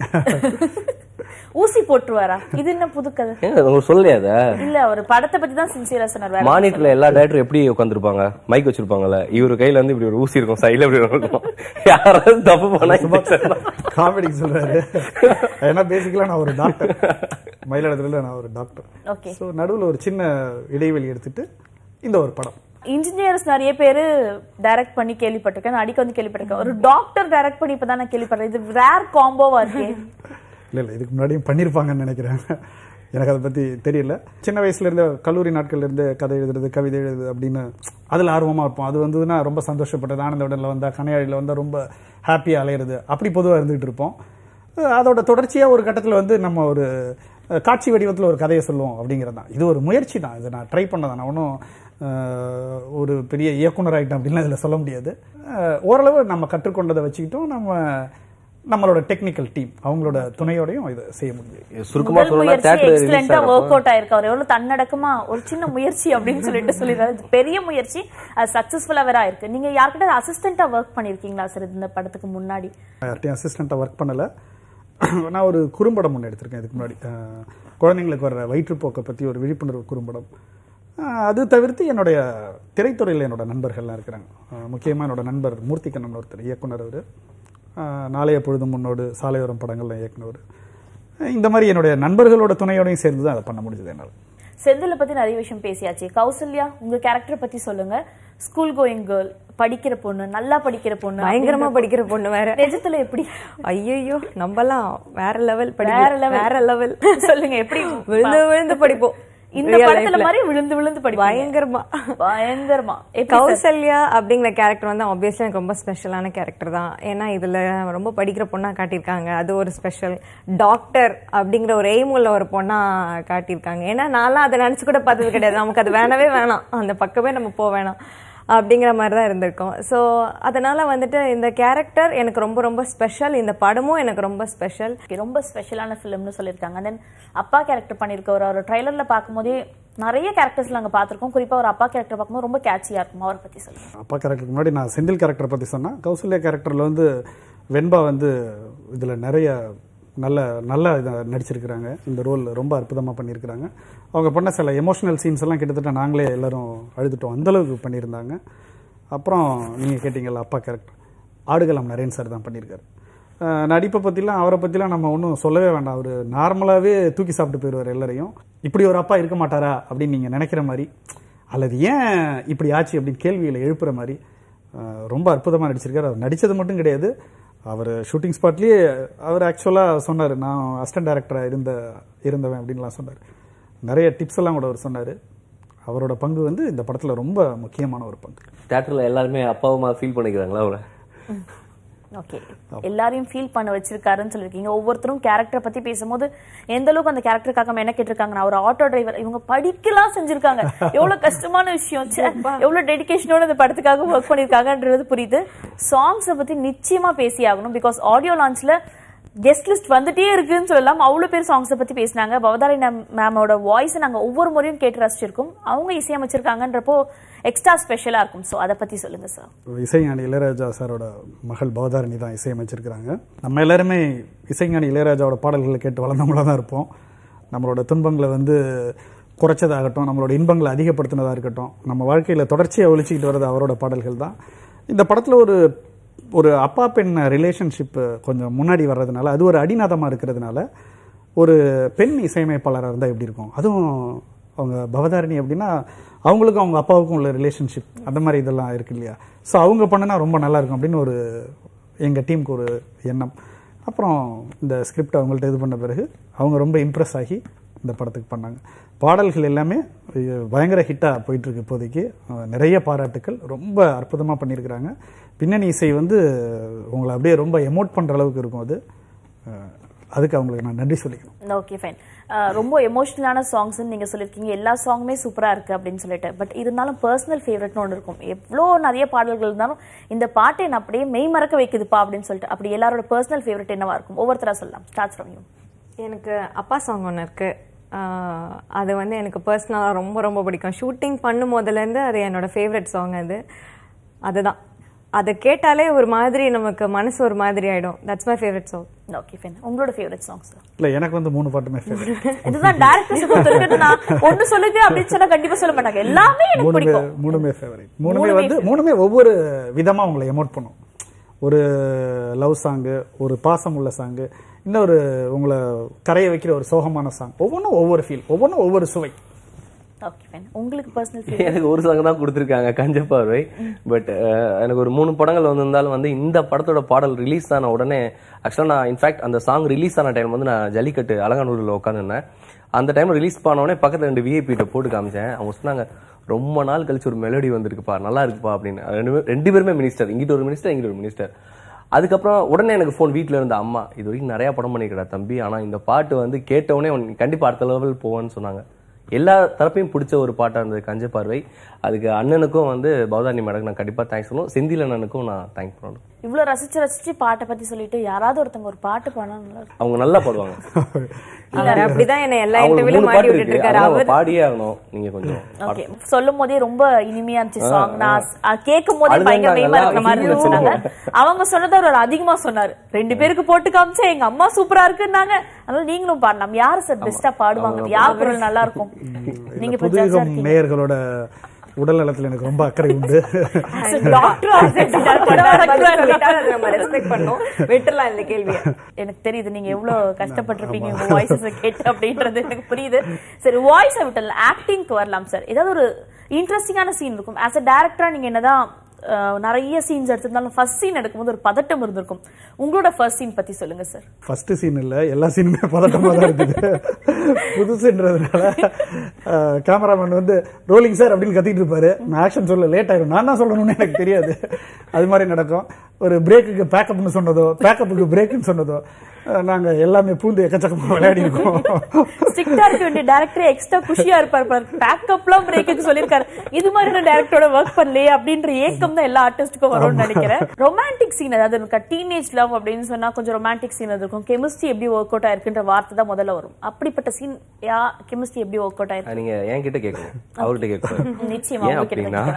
ஊசி போட்டுருவாரா இது என்ன புது கதை ஏங்க உங்களுக்கு சொல்லலையா அதை இல்ல அவர் படத்தை பத்தி தான் சின்சியரா சொன்னார் வேற மானிட்டர்ல எல்லா டேரக்டரும் எப்படி உட்காந்துருப்பாங்க மைக் வச்சிருப்பாங்கல்ல இவரு கையில வந்து இப்படி ஒரு ஊசி இருக்கும் சைடுல இப்படி இருக்கும் யாராவது தப்பு பண்ணா இந்த காமெடிக்கு சொல்றாரு ஏன்னா பேசிக்கலா நான் ஒரு டாக்டர் மயிலாடுதுறையில நான் ஒரு டாக்டர் ஓகே ஸோ நடுவுல ஒரு சின்ன இடைவெளி எடுத்துட்டு இந்த ஒரு படம் இன்ஜினியர்ஸ் நிறைய பேரு டைரக்ட் பண்ணி கேள்விப்பட்டிருக்கேன் நான் அடிக்க வந்து கேள்விப்பட்டிருக்கேன் ஒரு டாக்டர் டைரக்ட் பண்ணி இப்பதான் நான் கேள்விப்படுறேன் இது ரேர் காம்போவா இருக்கு இல்ல இல்ல இதுக்கு முன்னாடியும் பண்ணியிருப்பாங்கன்னு நினைக்கிறேன் எனக்கு அதை பத்தி தெரியல சின்ன வயசுல இருந்து கல்லூரி நாட்கள்ல இருந்து கதை எழுதுறது கவிதை எழுதுறது அப்படின்னு அதுல ஆர்வமா இருப்போம் அது வந்ததுன்னா ரொம்ப சந்தோஷப்பட்டது ஆனந்த உடன்ல வந்தா கனையாழியில வந்தா ரொம்ப ஹாப்பியா அலையிறது அப்படி பொதுவா இருந்துகிட்டு இருப்போம் அஹ் அதோட தொடர்ச்சியா ஒரு கட்டத்துல வந்து நம்ம ஒரு அஹ், காட்சி வடிவத்துல ஒரு கதையை சொல்லுவோம் அப்படிங்கிறது தான் இது ஒரு முயற்சி தான் இதை நான் ட்ரை பண்ணதான் நான் ஒன்றும் ஒரு பெரிய இயக்குனர் ஆகிட்டேன் அப்படின்லாம் இதில் சொல்ல முடியாது அஹ், ஓரளவு நம்ம கற்றுக்கொண்டதை வச்சுக்கிட்டும் நம்ம நம்மளோட டெக்னிக்கல் டீம் அவங்களோட துணையோடையும் இதை செய்ய முடியும் சுருக்கமா முதல் சொல்லணும்னா முயற்சி தேட்டர் ரிலீஸ் எக்ஸலண்டா ஒர்க் அவுட் ஆயிருக்கு அவர் எவ்வளவு தன்னடக்கமா ஒரு சின்ன முயற்சி அப்படின்னு சொல்லிட்டு சொல்லிடுறாரு இது பெரிய முயற்சி அது சக்சஸ்ஃபுல்லா வேற ஆயிருக்கு நீங்க யார்கிட்ட அசிஸ்டண்டா ஒர்க் பண்ணிருக்கீங்களா சார் இந்த படத்துக்கு முன்னாடி யார்ட்டையும் அசிஸ்டண்ட்டாக ஒர்க் பண்ணலை நான் ஒரு குறும்படம் ஒன்று எடுத்திருக்கேன் இதுக்கு முன்னாடி அஹ், குழந்தைங்களுக்கு வர்ற வயிற்றுப்போக்கை பற்றி ஒரு விழிப்புணர்வு குறும்படம் அஹ், அது தவிர்த்து என்னுடைய திரைத்துறையில் என்னோட நண்பர்கள்லாம் இருக்கிறாங்க அஹ், முக்கியமா என்னோட நண்பர் மூர்த்தி கண்ணன் ஒருத்தர் இயக்குனர் அவர் நாளைய பொழுதும் முன்னோடு சாலையோரம் படங்கள்ல இயக்குனவர் அஹ், இந்த மாதிரி என்னுடைய நண்பர்களோட துணையோடையும் சேர்ந்து தான் அதை பண்ண முடிஞ்சது என்னால் செந்தில பத்தி நிறைய விஷயம் பேசியாச்சு கௌசல்யா உங்க கேரக்டர் பத்தி சொல்லுங்க ஸ்கூல் கோயிங் கேர்ள் படிக்கிற பொண்ணு நல்லா படிக்கிற பொண்ணு பயங்கரமா படிக்கிற பொண்ணு வேற நிஜத்துல எப்படி ஐயோ நம்மலாம் வேற லெவல் வேற level. வேற லெவல் சொல்லுங்க எப்படி விழுந்து விழுந்து படிப்போம் இந்த Real படத்துல lifeல. மாதிரி விழுந்து விழுந்து படிப்பீங்க பயங்கரமா பயங்கரமா எப்படி sir? கௌசல்யா அப்படிங்கிற கேரக்டர் வந்து ஆப்வியஸ்லி எனக்கு ரொம்ப ஸ்பெஷலான கேரக்டர் தான் ஏன்னா இதுல ரொம்ப படிக்கிற பொண்ணா காட்டியிருக்காங்க அது ஒரு ஸ்பெஷல் டாக்டர் அப்படிங்கிற ஒரு எய்ம் உள்ள ஒரு பொண்ணா காட்டியிருக்காங்க ஏன்னா நான்லாம் அதை நினைச்சு கூட பார்த்தது கிடையாது நமக்கு அது வேணவே வேணாம் அந்த பக்கமே நம்ம போக வேணாம் அப்படிங்கிற மாதிரி தான் இருந்திருக்கும் ஸோ அதனால வந்துட்டு இந்த கேரக்டர் எனக்கு ரொம்ப ரொம்ப ஸ்பெஷல் இந்த படமும் எனக்கு ரொம்ப ஸ்பெஷல் Okay, ரொம்ப ஸ்பெஷலான ஃபிலிம்னு சொல்லியிருக்காங்க தென் அப்பா கேரக்டர் பண்ணியிருக்க ஒரு ஒரு ட்ரைலர்ல பார்க்கும்போதே நிறைய கேரக்டர்ஸ் நாங்க பார்த்திருக்கோம் குறிப்பா ஒரு அப்பா கேரக்டர் பார்க்கும்போது ரொம்ப கேட்சியா இருக்கும் அவரை பத்தி சொல்லுங்க அப்பா கேரக்டருக்கு முன்னாடி நான் செந்தில் கேரக்டரை பற்றி சொன்னேன் கௌசல்யா கேரக்டரில் வந்து வெண்பா வந்து இதில் நிறைய நல்ல நல்ல இதை நடிச்சிருக்கிறாங்க இந்த ரோல் ரொம்ப அற்புதமாக பண்ணியிருக்கிறாங்க அவங்க பண்ண சில எமோஷனல் சீன்ஸ் எல்லாம் கிட்டத்தட்ட நாங்களே எல்லாரும் அழுதுட்டோம் அந்தளவுக்கு பண்ணியிருந்தாங்க அப்புறம் நீங்கள் கேட்டிங்கல்ல அப்பா கேரக்டர் ஆடுகளம் நரேன் சார் தான் பண்ணியிருக்காரு அஹ் நடிப்பை பற்றிலாம் அவரை பற்றிலாம் நம்ம ஒன்றும் சொல்லவே வேண்டாம் அவர் நார்மலாகவே தூக்கி சாப்பிட்டு போயிடுவார் எல்லாரையும் இப்படி ஒரு அப்பா இருக்க மாட்டாரா அப்படின்னு நீங்கள் நினைக்கிற மாதிரி அல்லது ஏன் இப்படி ஆச்சு அப்படின்னு கேள்விகளை எழுப்புற மாதிரி அஹ் ரொம்ப அற்புதமாக நடிச்சிருக்காரு அவர் நடித்தது மட்டும் கிடையாது அவர் ஷூட்டிங் ஸ்பாட்லேயே அவர் ஆக்சுவலாக சொன்னார் நான் அசிஸ்டன்ட் டைரக்டராக இருந்த இருந்தவன் அப்படின்லாம் சொன்னார் நிறைய டிப்ஸ் எல்லாம் கூட அவர் சொன்னார் அவரோட பங்கு வந்து இந்த படத்தில் ரொம்ப முக்கியமான ஒரு பங்கு தேட்டர்ல எல்லாருமே அப்பாவுமா ஃபீல் பண்ணிக்கிறாங்களா அவரை ஓகே எல்லாரையும் ஃபீல் பண்ண வச்சிருக்காருன்னு சொல்லிருக்கீங்க ஒவ்வொருத்தரும் கேரக்டர் பத்தி பேசும்போது எந்த அளவுக்கு அந்த கேரக்டருக்காக என்ன கேட்டிருக்காங்க நான் ஒரு ஆட்டோ டிரைவர் இவங்க படிக்கலாம் செஞ்சிருக்காங்க எவ்வளவு கஷ்டமான விஷயம் ச்சே, எவ்வளவு டெடிகேஷனோட இந்த படத்துக்காக ஒர்க் பண்ணிருக்காங்கன்றது புரியுது சாங்ஸை பத்தி நிச்சயமா பேசி ஆகணும் பிகாஸ் ஆடியோ லான்ச்ல கெஸ்ட் லிஸ்ட் வந்துட்டே இருக்குன்னு சொல்லலாம் அவ்வளவு பேர் சாங்ஸை பத்தி பேசினாங்க பவதாரி மேமோட வாய்ஸ் நாங்க ஒவ்வொரு முறையும் கேட்டு ரசிச்சிருக்கோம் அவங்க இசையமைச்சிருக்காங்கன்றப்போ எக்ஸ்ட்ரா ஸ்பெஷலா இருக்கும் சோ அதை பத்தி சொல்லுங்க சார் இசைஞானி இளையராஜா சாரோட மகள் பவதாரணி தான் இசையமைச்சிருக்கிறாங்க நம்ம எல்லாருமே இசைஞானி இளையராஜாவோட பாடல்களை கேட்டு வளர்ந்தவங்களா தான் இருப்போம் நம்மளோட துன்பங்களை வந்து குறைச்சதாகட்டும் நம்மளோட இன்பங்களை அதிகப்படுத்தினதா இருக்கட்டும் நம்ம வாழ்க்கையில தொடர்ச்சியாக ஒழிச்சிக்கிட்டு வர்றது அவரோட பாடல்கள் தான் இந்த படத்துல ஒரு ஒரு அப்பா பெண் ரிலேஷன்ஷிப் கொஞ்சம் முன்னாடி வர்றதுனால அது ஒரு அடிநாதமா இருக்கிறதுனால ஒரு பெண் இசையமைப்பாளராக இருந்தால் எப்படி இருக்கும் அதுவும் அவங்க பவதாரணி அப்படின்னா அவங்களுக்கும் அவங்க அப்பாவுக்கும் உள்ள ரிலேஷன்ஷிப் அந்த மாதிரி இதெல்லாம் இருக்கு இல்லையா ஸோ அவங்க பண்ணுனா ரொம்ப நல்லா இருக்கும் அப்படின்னு ஒரு எங்கள் டீமுக்கு ஒரு எண்ணம் அப்புறம் இந்த ஸ்கிரிப்ட் அவங்கள்ட்ட இது பண்ண பிறகு அவங்க ரொம்ப இம்ப்ரெஸ் ஆகி இந்த படத்துக்கு பண்ணாங்க பாடல்கள் எல்லாமே அஹ், பயங்கர ஹிட்டாக போயிட்டுருக்கு இப்போதைக்கு அஹ், நிறைய பாராட்டுக்கள் ரொம்ப அற்புதமாக பண்ணியிருக்கிறாங்க பின்னணி இசை வந்து உங்களை அப்படியே ரொம்ப எமோட் பண்ணுற அளவுக்கு இருக்கும் அது அஹ், அதுக்கு அவங்களுக்கு நான் நன்றி சொல்லிக்கணும் ஓகே ஃபைன் ரொம்ப எமோஷனலான சாங்ஸ் நீங்க சொல்லியிருக்கீங்க எல்லா சாங்குமே சூப்பரா இருக்கு அப்படின்னு சொல்லிட்டு பட் இருந்தாலும் பர்சனல் ஃபேவரட்னு ஒன்று இருக்கும் எவ்வளோ நிறைய பாடல்கள் இருந்தாலும் இந்த பாட்டை என்ன அப்படியே மெய் மறக்க வைக்குதுப்பா அப்படின்னு சொல்லிட்டு அப்படி எல்லாரோட பர்சனல் ஃபேவரட் என்னவா இருக்கும் ஒவ்வொருத்தரா சொல்லலாம் ஸ்டார்ட் ஃப்ரம் யூ எனக்கு அப்பா சாங் ஒன்று இருக்கு ஆஹ் அது வந்து எனக்கு பர்சனலாக ரொம்ப ரொம்ப பிடிக்கும் ஷூட்டிங் பண்ணும் போதுலேருந்து அது என்னோட ஃபேவரட் சாங் அது அதுதான் அதை கேட்டாலே ஒரு மாதிரி நமக்கு மனசு ஒரு மாதிரி ஆயிடும் that's my favourite song okay fine உங்களோட ஃபேவரட் சாங்ஸ் இல்லை எனக்கு வந்து மூணு பாட்டுமே ஃபேவரட் இதுதான் டேரக்டர்ஸ் பொறுத்தவரைக்கும் நான் ஒன்னு சொல்லுங்க அப்படின்னு சொன்னா கண்டிப்பா சொல்ல மாட்டாங்க எல்லாமே எனக்கு மூணுமே பிடிக்கும் மூணுமே ஃபேவரட் மூணுமே வந்து மூணுமே ஒவ்வொரு விதமா உங்களை எமோட் பண்ணும் ஒரு லவ் சாங்கு ஒரு பாசம் உள்ள சாங்கு இன்னொரு உங்களை கரைய வைக்கிற ஒரு சோகமான சாங் ஒவ்வொன்றும் ஒவ்வொரு ஃபீல் ஒவ்வொன்றும் ஒவ்வொரு சுவை ஓகே ஃபைன் உங்களுக்கு பர்சனல் எனக்கு ஒரு சாங் தான் கொடுத்துருக்காங்க கஞ்சப்பார்வை பட் எனக்கு ஒரு மூணு படங்கள் வந்திருந்தாலும் வந்து இந்த படத்தோட பாடல் ரிலீஸ் ஆன உடனே ஆக்சுவலாக நான் இன்ஃபேக்ட் அந்த சாங் ரிலீஸ் ஆன டைம் வந்து நான் ஜல்லிக்கட்டு அலங்கானூரில் உட்காந்துருந்தேன் அந்த டைம் ரிலீஸ் பண்ண உடனே பக்கத்துல ரெண்டு விஐபிட்ட போட்டு காமிச்சேன் அவங்க சொன்னாங்க ரொம்ப நாள் கழிச்சு ஒரு மெலடி வந்திருக்குப்பா நல்லா இருக்குப்பா அப்படின்னு ரெண்டு பேர் ரெண்டு பேருமே மினிஸ்டர் இங்கிட்ட ஒரு மினிஸ்டர் இங்கிட்ட ஒரு மினிஸ்டர் அதுக்கப்புறம் உடனே எனக்கு ஃபோன் வீட்டில் இருந்த அம்மா இது வரைக்கும் நிறைய படம் பண்ணிக்கிறா தம்பி ஆனா இந்த பாட்டு வந்து கேட்டவுடனே உனக்கு கண்டிப்பா அடுத்த லெவல் போவேன்னு சொன்னாங்க எல்லா தரப்பையும் பிடிச்ச ஒரு பாட்டா இருந்தது கஞ்ச பார்வை அதுக்கு அண்ணனுக்கும் வந்து பௌதானி மேடம் நான் கண்டிப்பா தேங்க்ஸ் சொல்லணும் செந்தில் அண்ணனுக்கும் நான் தேங்க்ஸ் பண்ணணும் இவ்வளவு ரசிச்சு ரசிச்சு பாட்டை பத்தி சொல்லிட்டு யாராவது ஒருத்தவங்க ஒரு பாட்டு பாடினா நல்லா இருக்கும் அவங்க நல்லா பாடுவாங்க அவர் அப்படிதான் என்ன எல்லா அவங்களுக்கு இன்டர்வியூலும் மூணு மாட்டி பாட்டு விட்டுட்டு இருக்கு இருக்காரு அதெல்லாம் அவங்க அவர் பாடியே ஆகணும் நீங்க கொஞ்சம் ஓகே சொல்லும் போதே ரொம்ப இனிமையா இருந்துச்சு சாங் நான் அஹ், கேட்கும் போதே அழுதாங்க, பயங்கர மெய்மா இருக்கிற மாதிரி நல்லா இருந்துச்சு நாங்க. அவங்க சொன்னதை அவர் அதிகமா சொன்னாரு ரெண்டு பேருக்கு போட்டு காமிச்சா எங்க அம்மா சூப்பரா இருக்குன்னாங்க அதனால நீங்களும் பாடலாம் யாரு சார் பெஸ்டா பாடுவாங்க யார் குரல் நல்லா இருக்கும் நீங்க இப்ப judge ஆ புதுயுகம் இருக்கீங்க. நேயர்களோட உடல் நலத்தில் எனக்கு ரொம்ப அக்கறை உண்டு டாக்டர் நம்ம ரெஸ்பெக்ட் பண்ணோம் விட்டுறலாம் இந்த கேள்வியை எனக்கு தெரியுது நீங்க எவ்வளவு கஷ்டப்பட்டிருப்பீங்க உங்க வாய்ஸஸ் கேட்டு அப்படின்றது எனக்கு புரியுது சரி வாய்ஸ் விட்டல ஆக்டிங்க்கு வரலாம் சார் ஏதாவது ஒரு இன்ட்ரெஸ்டிங்கான சீன் இருக்கும் ஆஸ் அ டேரக்டரா நீங்க என்னதான் அஹ், நிறைய சீன்ஸ் எடுத்திருந்தாலும் ஃபர்ஸ்ட் சீன் எடுக்கும்போது ஒரு பதட்டம் இருந்திருக்கும் உங்களோட ஃபர்ஸ்ட் சீன் பத்தி சொல்லுங்க சார் ஃபர்ஸ்ட் சீன் இல்ல எல்லா சீனுமே பதட்டமா தான் இருக்குது புதுசுன்றதுனால கேமராமேன் வந்து ரோலிங் சார் அப்படின்னு கத்திட்டு இருப்பாரு நான் ஆக்ஷன் சொல்ல லேட் ஆயிடும் நான் தான் சொல்லணும்னு எனக்கு தெரியாது அது மாதிரி நடக்கும் ஒரு பிரேக்குக்கு பேக்கப்னு சொன்னதோ பேக்கப்புக்கு பிரேக்குன்னு சொன்னதோ அஹ், நாங்க எல்லாமே பூந்து எக்கச்சக்கமா விளையாடி இருக்கோம் ஸ்ட்ரிக்டா இருக்க வேண்டிய டேரக்டர் எக்ஸ்ட்ரா குஷியா இருப்பார் பேக்கப்லாம் பிரேக்குக்கு சொல்லிருக்காரு இது மாதிரியான டேரக்டரோட ஒர்க் பண்ணலையே அப்படின்ற ஏக்கம் தான் எல்லா ஆர்டிஸ்டுக்கும் வரும்னு நினைக்கிறேன் ரொமான்டிக் சீன் அதாவது இருக்கா டீனேஜ் லவ் அப்படின்னு சொன்னா கொஞ்சம் ரொமான்டிக் சீன் இருக்கும் கெமிஸ்ட்ரி எப்படி ஒர்க் அவுட் ஆயிருக்குன்ற வார்த்தை தான் முதல்ல வரும் அப்படிப்பட்ட சீன் யா கெமிஸ்ட்ரி எப்படி ஒர்க் அவுட் ஆயிருக்கு அது நீங்க என்கிட்ட கேட்கணும் அவர்கிட்ட கேட்கணும் நிச்சயமா ஏன் உங்ககிட்ட அப்படின்னா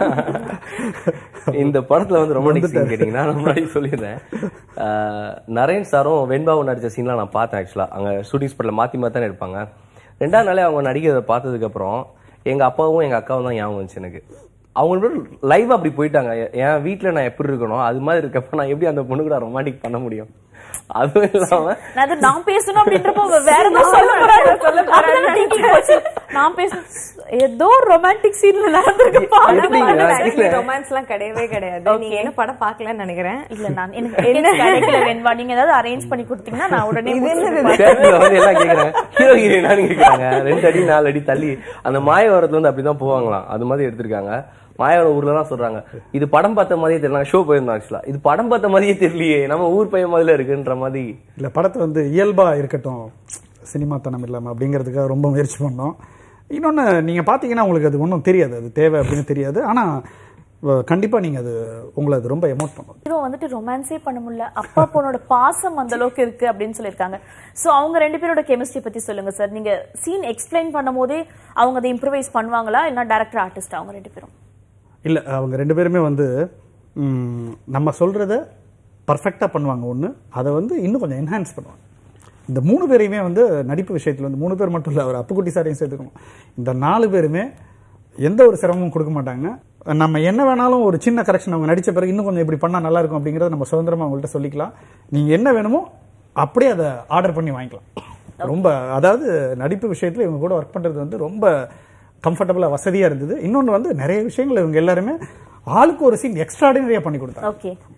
இந்த படத்துல வந்து ரொமான்டிக் சீன் கேட்டீங்கன்னா நான் முன்னாடி சொல்லிடுறேன் ஆஹ் நரேன் சாரும் வெண்பாவும் நடிச்ச சீன்லாம் நான் பார்த்தேன் ஆக்சுவலா அங்க ஷூட்டிங் ஸ்பாட்ல மாத்தி மாத்தி தானே இருப்பாங்க ரெண்டாவது நாளே அவங்க நடிக்கிறத பார்த்ததுக்கு அப்புறம் எங்க அப்பாவும் எங்க அக்காவும் தான் ஞாபகம் வந்துச்சு எனக்கு அவங்க லைவ் அப்படி போயிட்டாங்க எ- என் வீட்ல நான் எப்படி இருக்கணும் அது மாதிரி இருக்கப்ப நான் எப்படி அந்த பொண்ணு கூட ரொமான்டிக் பண்ண முடியும் அதுவும் இல்லாம நான் அது நான் பேசணும் அப்படின்றப்போ அவ வேற ஏதோ சொல்ல போறாரு அதுதான் thinking போச்சு. நான் பேசணும் ஏதோ ரொமான்டிக் சீன்ல நடந்திருக்குப்பா எப்படிங்க? இல்ல. ரொமான்ஸ் எல்லாம் கிடையவே கிடையாது நீங்க என்ன படம் பார்க்கலன்னு நினைக்கிறேன் இல்ல நான் எனக்கு tickets கிடைக்கல வெண்பா நீங்க ஏதாவது அரேஞ்ச் பண்ணி கொடுத்தீங்கன்னா நான் உடனே முடிச்சிருப்பேன். தேட்டர்ல வந்து எல்லாம் கேக்குறாங்க ஹீரோ ஹீரோயினான்னு கேக்குறாங்க ரெண்டு அடி நாலு அடி தள்ளி அந்த மாயவரத்துல வந்து அப்படிதான் போவாங்களாம் அது மாதிரி எடுத்திருக்காங்க மாயவரம் ஊர்ல தான் சொல்றாங்க இது படம் பார்த்த மாதிரியே தெரியல ஷோ போயிருந்தோம் ஆக்சுவலா இது படம் பார்த்த மாதிரியே தெரியலையே நம்ம ஊர் பையன் மாதிரில இருக்குன்ற மாதிரி இல்ல படத்தை வந்து இயல்பா இருக்கட்டும் சினிமாத்தனம் இல்லாம அப்படிங்கிறதுக்காக ரொம்ப முயற்சி பண்ணோம் இன்னொன்னு நீங்க பாத்தீங்கன்னா உங்களுக்கு அது ஒன்றும் தெரியாது அது தேவை அப்படின்னு தெரியாது ஆனா வ- கண்டிப்பா நீங்க அது உங்களை அது ரொம்ப எமோட் பண்ணும் ஹீரோ வந்துட்டு ரொமான்ஸே பண்ண முடியல அப்பா பொண்ணோட பாசம் அந்த அளவுக்கு இருக்கு அப்படின்னு சொல்லியிருக்காங்க சோ அவங்க ரெண்டு பேரோட கெமிஸ்ட்ரி பத்தி சொல்லுங்க சார் நீங்க சீன் எக்ஸ்பிளைன் பண்ணும் போதே அவங்க அதை இம்ப்ரவைஸ் பண்ணுவாங்களா இல்ல டேரக்டர் ஆர்டிஸ்ட் அவங்க ரெண்டு பேரும் இல்ல அவங்க ரெண்டு பேருமே வந்து ம், நம்ம சொல்றத பர்ஃபெக்டா பண்ணுவாங்க ஒண்ணு அதை வந்து இன்னும் கொஞ்சம் என்ஹான்ஸ் பண்ணுவாங்க இந்த மூணு பேரையுமே வந்து நடிப்பு விஷயத்துல வந்து மூணு பேர் மட்டும் இல்ல அவர் அப்புக்குட்டி சாரையும் சேர்த்துக்கணும் இந்த நாலு பேருமே எந்த ஒரு சிரமமும் கொடுக்க மாட்டாங்க நம்ம என்ன வேணாலும் ஒரு சின்ன கரெக்ஷன் அவங்க நடிச்ச பிறகு இன்னும் கொஞ்சம் இப்படி பண்ணா நல்லா இருக்கும் அப்படிங்கறத நம்ம சுதந்திரமா அவங்கள்ட்ட சொல்லிக்கலாம் நீங்க என்ன வேணுமோ அப்படியே அதை ஆர்டர் பண்ணி வாங்கிக்கலாம் ரொம்ப அதாவது நடிப்பு விஷயத்துல இவங்க கூட ஒர்க் பண்றது வந்து ரொம்ப கம்ஃபர்டபுளா வசதியா இருந்தது இன்னொன்னு வந்து நிறைய விஷயங்கள் இவங்க எல்லாருமே ஆளுக்கு ஒரு சீன் எக்ஸ்ட்ராடினரியா பண்ணி கொடுத்தாங்க ஓகே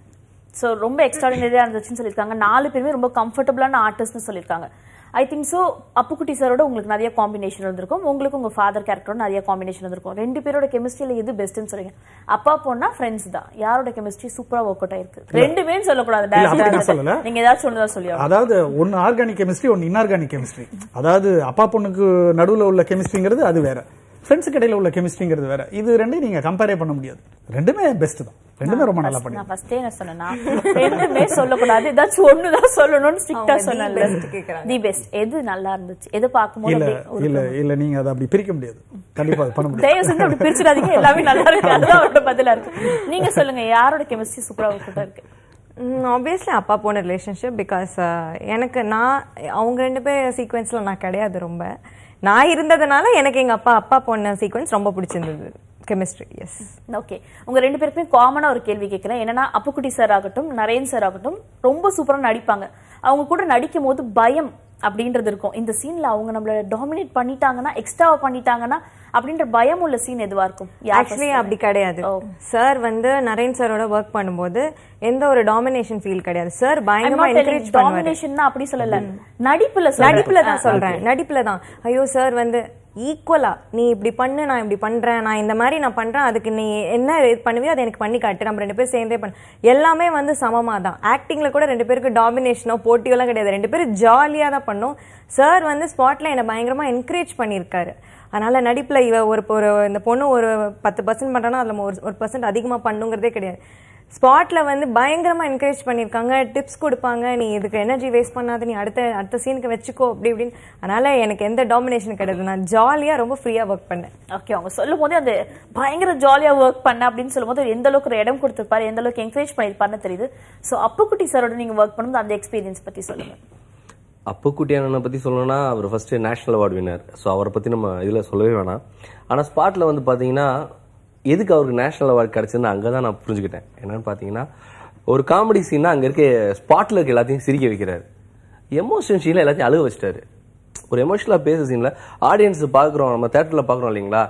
ஸோ ரொம்ப எக்ஸ்ட்ராடினரியா இருந்துச்சுன்னு சொல்லியிருக்காங்க நாலு பேருமே ரொம்ப கம்ஃபர்டபுளான ஆர்டிஸ்ட்னு சொல்லியிருக்காங்க ஐ திங்க் ஸோ அப்புக்குட்டி சாரோட உங்களுக்கு நிறைய காம்பினேஷன் இருந்திருக்கும் உங்களுக்கு உங்க ஃபாதர் கேரக்டரோட நிறைய காம்பினேஷன் இருந்திருக்கும் ரெண்டு பேரோட கெமிஸ்ட்ரியில எது பெஸ்ட்னு சொல்றீங்க அப்பா பொண்ணா ஃப்ரெண்ட்ஸ் தான் யாரோட கெமிஸ்ட்ரி சூப்பரா ஒர்க் அவுட் ஆயிருக்கு ரெண்டுமே சொல்லக்கூடாது இல்ல, அப்படி நான் direct ஆ. சொல்லல. நீங்க ஏதாச்சும் ஒண்ணுதான் சொல்லி ஆகணும். அதாவது ஒன்னு ஆர்கானிக் கெமிஸ்ட்ரி ஒன்னு இன்ஆர்கானிக் கெமிஸ்ட்ரி அதாவது அப்பா பொண்ணுக்கு நடுவுல உள்ள கெமிஸ்ட்ரிங்கிறது அது வேற ஃப்ரெண்ட்ஸுக்கு இடையில உள்ள கெமிஸ்ட்ரிங்கிறது வேற இது ரெண்டையும் நீங்க கம்பேரே பண்ண முடியாது ரெண்டுமே பெஸ்ட் தான் ரெண்டுமே ரொம்ப நல்லா பண்ணி நான் ஃபர்ஸ்டே என்ன சொன்னேன்னா ரெண்டுமே சொல்லக்கூடாது ஏதாச்சும் ஒண்ணுதான் சொல்லணும்னு ஸ்ட்ரிக்டா அவங்க the சொன்னல best கேக்குறாங்க. தி பெஸ்ட் எது நல்லா இருந்துச்சு எது பார்க்கும்போது இல்ல அப்படியே ஒரு- இல்ல இல்ல நீங்க அதை அப்படி பிரிக்க முடியாது கண்டிப்பா அது பண்ண முடியாது தயவு செஞ்சு அப்படி பிரிச்சிடாதீங்க எல்லாமே நல்லா இருக்கு அதுதான் அவரோட பதிலா இருக்கு நீங்க சொல்லுங்க யாரோட கெமிஸ்ட்ரி சூப்பரா ஒர்க் அவுட் இருக்கு ஆப்வியஸ்லி அப்பா போன ரிலேஷன்ஷிப் பிகாஸ் எனக்கு நான் அவங்க ரெண்டு பேர் சீக்வன்ஸில் நான் கிடையாது ரொம்ப நான் இருந்ததுனால எனக்கு எங்கள் அப்பா அப்பா போன சீக்வன்ஸ் ரொம்ப பிடிச்சிருந்தது கெமிஸ்ட்ரி எஸ் ஓகே உங்க ரெண்டு பேருக்குமே காமனா ஒரு கேள்வி கேட்கிறேன் என்னன்னா அப்புக்குட்டி சார் ஆகட்டும் நரேன் சார் ஆகட்டும் ரொம்ப சூப்பரா நடிப்பாங்க அவங்க கூட நடிக்கும் போது பயம் அப்படின்றது இருக்கும் இந்த சீன்ல அவங்க நம்மள டாமினேட் பண்ணிட்டாங்கன்னா எக்ஸ்ட்ராவா பண்ணிட்டாங்கன்னா அப்படின்ற பயம் உள்ள சீன் எதுவா இருக்கும் யார் ஆக்சுவலி அப்படி கிடையாது சார் வந்து நரேன் சாரோட ஒர்க் பண்ணும்போது எந்த ஒரு டாமினேஷன் ஃபீல் கிடையாது சார் பயங்கரமா என்கரேஜ் பண்ணுவாரு டாமினேஷன் அப்படி சொல்லல நடிப்புல சொல்றேன். நடிப்புல தான் சொல்றேன் நடிப்புல தான் ஐயோ சார் வந்து ஈக்குவலா நீ இப்படி பண்ணு நான் இப்படி பண்றேன் நான் இந்த மாதிரி நான் பண்றேன் அதுக்கு நீ என்ன இது பண்ணுவியோ அதை எனக்கு பண்ணி காட்டு நம்ம ரெண்டு பேரும் சேர்ந்தே பண்ண எல்லாமே வந்து சமமா தான் ஆக்டிங்ல கூட ரெண்டு பேருக்கு டாமினேஷனோ போட்டியோ எல்லாம் கிடையாது ரெண்டு பேரும் ஜாலியா தான் பண்ணோம் சார் வந்து ஸ்பாட்ல என்னை பயங்கரமா என்கரேஜ் பண்ணியிருக்காரு அதனால நடிப்புல இவ ஒரு ஒரு இந்த பொண்ணு ஒரு பத்து பர்சன்ட் பண்றானா அதுல ஒரு ஒரு பர்சன்ட் அதிகமா பண்ணுங்கிறதே கிடையாது ஸ்பாட்ல வந்து பயங்கரமா என்கரேஜ் பண்ணிருக்காங்க டிப்ஸ் கொடுப்பாங்க நீ இதுக்கு எனர்ஜி வேஸ்ட் பண்ணாத நீ அடுத்த அடுத்த சீனுக்கு வச்சுக்கோ அப்படி இப்படின்னு அதனால எனக்கு எந்த டாமினேஷன் கிடையாது நான் ஜாலியா ரொம்ப ஃப்ரீயா ஒர்க் பண்ணேன் ஓகே அவங்க சொல்லும் போதே அந்த பயங்கர ஜாலியா ஒர்க் பண்ண அப்படின்னு சொல்லும் போது எந்த அளவுக்கு ஒரு இடம் கொடுத்திருப்பாரு எந்த அளவுக்கு என்கரேஜ் பண்ணிருப்பாருன்னு தெரியுது சோ அப்புக்குட்டி சாரோட நீங்க ஒர்க் பண்ணும்போது அந்த எக்ஸ்பீரியன்ஸ் பத்தி சொல்லுங்க அப்புக்குட்டி அண்ணனை பத்தி சொல்லணும்னா அவர் first national award winner so அவரை பத்தி நம்ம இதுல சொல்லவே வேணாம் ஆனா ஸ்பாட்ல வந்து பாத்தீங்கன்னா எதுக்கு அவருக்கு நேஷனல் அவார்டு கிடைச்சதுன்னு அங்கதான் நான் புரிஞ்சுக்கிட்டேன் என்னன்னு பாத்தீங்கன்னா ஒரு காமெடி சீன்னா அங்க இருக்க ஸ்பாட்ல இருக்க எல்லாத்தையும் சிரிக்க வைக்கிறாரு எமோஷன் சீன்ல எல்லாத்தையும் அழுக வச்சிட்டாரு ஒரு எமோஷனலா பேச சீன்ல ஆடியன்ஸ் பாக்குறோம் நம்ம தேட்டர்ல பாக்குறோம் இல்லைங்களா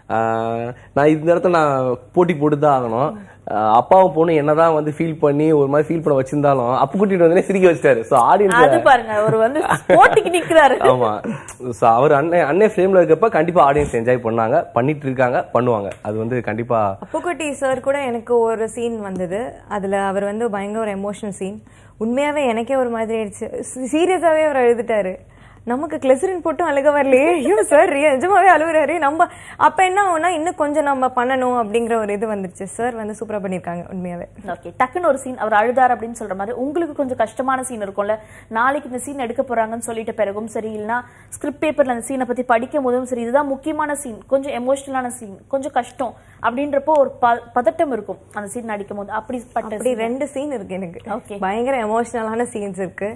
ஆஹ் நான் இந்த இடத்துல நான் போட்டி போட்டு தான் ஆகணும் ஆஹ் அப்பாவும் பொண்ணு என்னதான் வந்து ஃபீல் பண்ணி ஒரு மாதிரி ஃபீல் பண்ண வச்சிருந்தாலும் அப்பு கூட்டிட்டு வந்து சிரிக்க வச்சிட்டாரு ஸோ ஆடியன்ஸ் அது பாருங்க அவர் வந்து போட்டிக்கு நிக்கிறாரு ஆமா So, அவர் அண்ணன் அண்ணன் ஃப்ரேம்ல இருக்கப்ப கண்டிப்பா ஆடியன்ஸ் என்ஜாய் பண்ணாங்க பண்ணிட்டு இருக்காங்க பண்ணுவாங்க அது வந்து கண்டிப்பா அப்புக்குட்டி சார் கூட எனக்கு ஒரு சீன் வந்தது அதுல அவர் வந்து பயங்கர ஒரு எமோஷனல் சீன் உண்மையாவே எனக்கே ஒரு மாதிரி ஆயிடுச்சு சீரியஸாவே அவர் அழுதுட்டாரு நமக்கு கிளெசரின் போட்டும் அழுக வரலையே ஐயோ சார் நிஜமாவே அழுகுறாரு நம்ம அப்ப என்ன ஆகும்னா இன்னும் கொஞ்சம் நம்ம பண்ணணும் அப்படிங்கிற ஒரு இது வந்துருச்சு சார் வந்து சூப்பரா பண்ணிருக்காங்க உண்மையாவே ஓகே டக்குன்னு ஒரு சீன் அவர் அழுதார் அப்படின்னு சொல்ற மாதிரி உங்களுக்கு கொஞ்சம் கஷ்டமான சீன் இருக்கும்ல நாளைக்கு இந்த சீன் எடுக்க போறாங்கன்னு சொல்லிட்ட பிறகும் சரி இல்லைன்னா ஸ்கிரிப்ட் பேப்பர்ல அந்த சீனை பத்தி படிக்கும் போதும் சரி இதுதான் முக்கியமான சீன் கொஞ்சம் எமோஷனலான சீன் கொஞ்சம் கஷ்டம் அப்படின்றப்போ ஒரு ப- பதட்டம் இருக்கும் அந்த சீன் நடிக்கும் போது அப்படிப்பட்ட அப்படி ரெண்டு சீன் இருக்கு எனக்கு Okay. பயங்கர எமோஷனலான சீன்ஸ் இருக்கு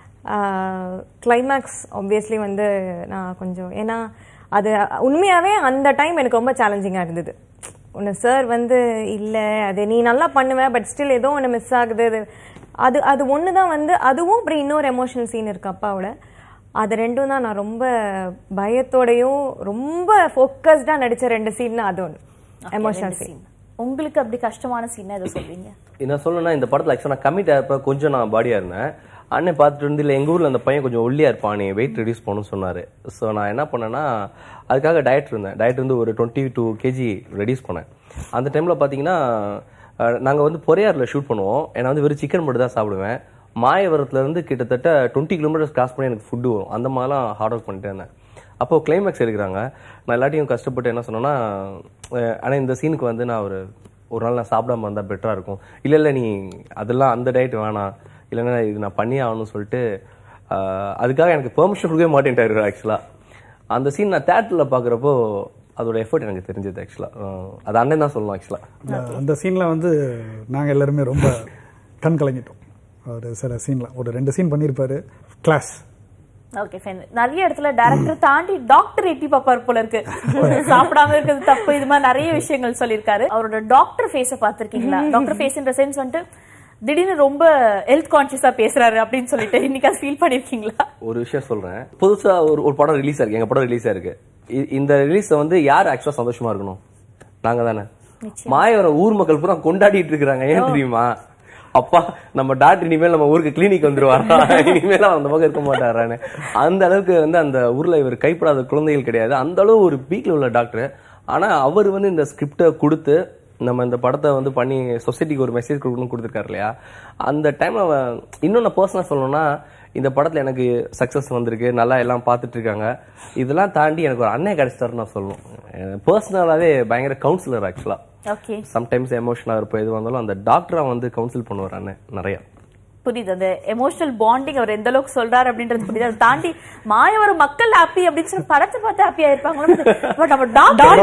கிளைமேக்ஸ் ஆப்வியஸ்லி வந்து நான் கொஞ்சம் ஏன்னா அது உண்மையாவே அந்த டைம் எனக்கு ரொம்ப சேலஞ்சிங்காக இருந்தது ஒன்று சார் வந்து இல்லை அது நீ நல்லா பண்ணுவ பட் ஸ்டில் ஏதோ ஒன்று மிஸ் ஆகுது அது- அது அது ஒன்று தான் வந்து அதுவும் அப்புறம் இன்னொரு எமோஷனல் சீன் இருக்கு அப்பாவோட அது ரெண்டும் தான் நான் ரொம்ப பயத்தோடையும் ரொம்ப ஃபோக்கஸ்டாக நடிச்ச ரெண்டு சீன் அது ஒன்று எமோஷனல் சீன் சீன் உங்களுக்கு அப்படி கஷ்டமான சீன் எதை சொல்வீங்க என்ன சொல்லணும்னா இந்த படத்துல ஆக்சுவலா நான் கமிட் ஆகிறப்ப கொஞ்சம் நான் பாடியா இருந்தேன் அண்ணன் பார்த்துட்டு இருந்து இல்லை எங்கள் ஊரில் அந்த பையன் கொஞ்சம் ஒல்லியா இருப்பான் நீ வெயிட் ரெடியூஸ் பண்ணணும்னு சொன்னார் ஸோ நான் என்ன பண்ணேன்னா அதுக்காக டயட் இருந்தேன் டயட் இருந்து ஒரு டுவெண்ட்டி டூ கேஜி ரெடியூஸ் பண்ணேன் அந்த டைமில் பார்த்தீங்கன்னா நாங்கள் வந்து பொறையாரில் ஷூட் பண்ணுவோம் ஏன்னா வந்து வெறும் சிக்கன் மட்டும் தான் சாப்பிடுவேன் மாயவரத்துல இருந்து கிட்டத்தட்ட டுவெண்ட்டி கிலோமீட்டர்ஸ் கிராஸ் பண்ணி எனக்கு ஃபுட்டு வரும் அந்த மாதிரிலாம் ஹார்ட் ஒர்க் பண்ணிட்டே இருந்தேன் அப்போ கிளைமேக்ஸ் எடுக்கிறாங்க நான் எல்லாத்தையும் கஷ்டப்பட்டு என்ன சொன்னேன்னா அஹ் ஆனா இந்த சீனுக்கு வந்து நான் ஒரு ஒரு நாள் நான் சாப்பிடாம இருந்தா பெட்டரா இருக்கும் இல்ல இல்ல நீ அதெல்லாம் அந்த டயட் வேணாம் இல்லைன்னா இது நான் பண்ணியே ஆகணும்னு சொல்லிட்டு அஹ் அதுக்காக எனக்கு பெர்மிஷன் கொடுக்கவே மாட்டேன்ட்டாரு ஆக்சுவலா அந்த சீன் நான் தேட்டர்ல பாக்குறப்போ அதோட எஃபர்ட் எனக்கு தெரிஞ்சது ஆக்சுவலா அது அண்ணன் தான் சொல்லணும் ஆக்சுவலா அந்த- அந்த சீன்ல வந்து நாங்க எல்லாருமே ரொம்ப கண் கலங்கிட்டோம் ஒரு சில சீன்ல ஒரு ரெண்டு சீன் பண்ணியிருப்பாரு கிளாஸ் ஓகே ஃபைன் நிறைய இடத்துல டேரக்டர் தாண்டி டாக்டர் எட்டி பாப்பாரு போல இருக்கு சாப்பிடாம இருக்கிறது தப்பு இது மாதிரி நிறைய விஷயங்கள் சொல்லியிருக்காரு அவரோட டாக்டர் ஃபேஸ பாத்திருக்கீங்களா டாக்டர் ஃபேஸ் இந்த சென்ஸ் வந்துட்டு திடீர்னு ரொம்ப ஹெல்த் கான்சியஸா பேசுறாரு அப்படின்னு சொல்லிட்டு இன்னைக்கு அது ஃபீல் பண்ணிருக்கீங்களா ஒரு விஷயம் சொல்றேன் புதுசா ஒரு ஒரு படம் ரிலீஸ் ஆயிருக்கு எங்க படம் ரிலீஸ் ஆயிருக்கு இ- இந்த ரிலீஸ் வந்து யார் ஆக்சுவலா சந்தோஷமா இருக்கணும் நாங்க தானே மாயவரம் ஊர் மக்கள் பூரா கொண்டாடிட்டு இருக்காங்க ஏன் தெரியுமா அப்பா நம்ம டாக்டர் இனிமேல் நம்ம ஊருக்கு கிளினிக் வந்துருவாரா இனிமேல் அவன் அந்த பக்கம் இருக்க மாட்டாரான்னு அந்த அளவுக்கு வந்து அந்த ஊர்ல இவர் கைப்படாத குழந்தைகள் கிடையாது அந்த அளவு ஒரு பீக்ல உள்ள டாக்டர் ஆனா அவர் வந்து இந்த ஸ்கிரிப்டை கொடுத்து நம்ம இந்த படத்தை வந்து பண்ணி சொசைட்டிக்கு ஒரு மெசேஜ் கொடுக்கணும்னு கொடுத்துருக்காரு இல்லையா அந்த டைம்ல அவன் இன்னும் நான் பர்சனலாக சொல்லணும்னா இந்த படத்துல எனக்கு சக்சஸ் வந்திருக்கு நல்லா எல்லாம் பார்த்துட்டு இருக்காங்க இதெல்லாம் தாண்டி எனக்கு ஒரு அண்ணன் கிடைச்சிட்டாருன்னு நான் சொல்லணும் பர்சனலாவே பயங்கர கவுன்சிலர் ஆக்சுவலா ஓகே சம்டைம்ஸ் எமோஷனலாக இருப்போம் எது வந்தாலும் அந்த டாக்டரா வந்து கவுன்சில் பண்ணுவார் அண்ணன் நிறைய புரியுது அந்த எமோஷனல் பாண்டிங் அவர் எந்த அளவுக்கு சொல்றாரு அப்படின்றது புரியுது அதை தாண்டி மாயவரம் மக்கள் ஹாப்பி அப்படின்னு சொல்லி படத்தை பார்த்து ஹாப்பியா இருப்பாங்க பட் நம்ம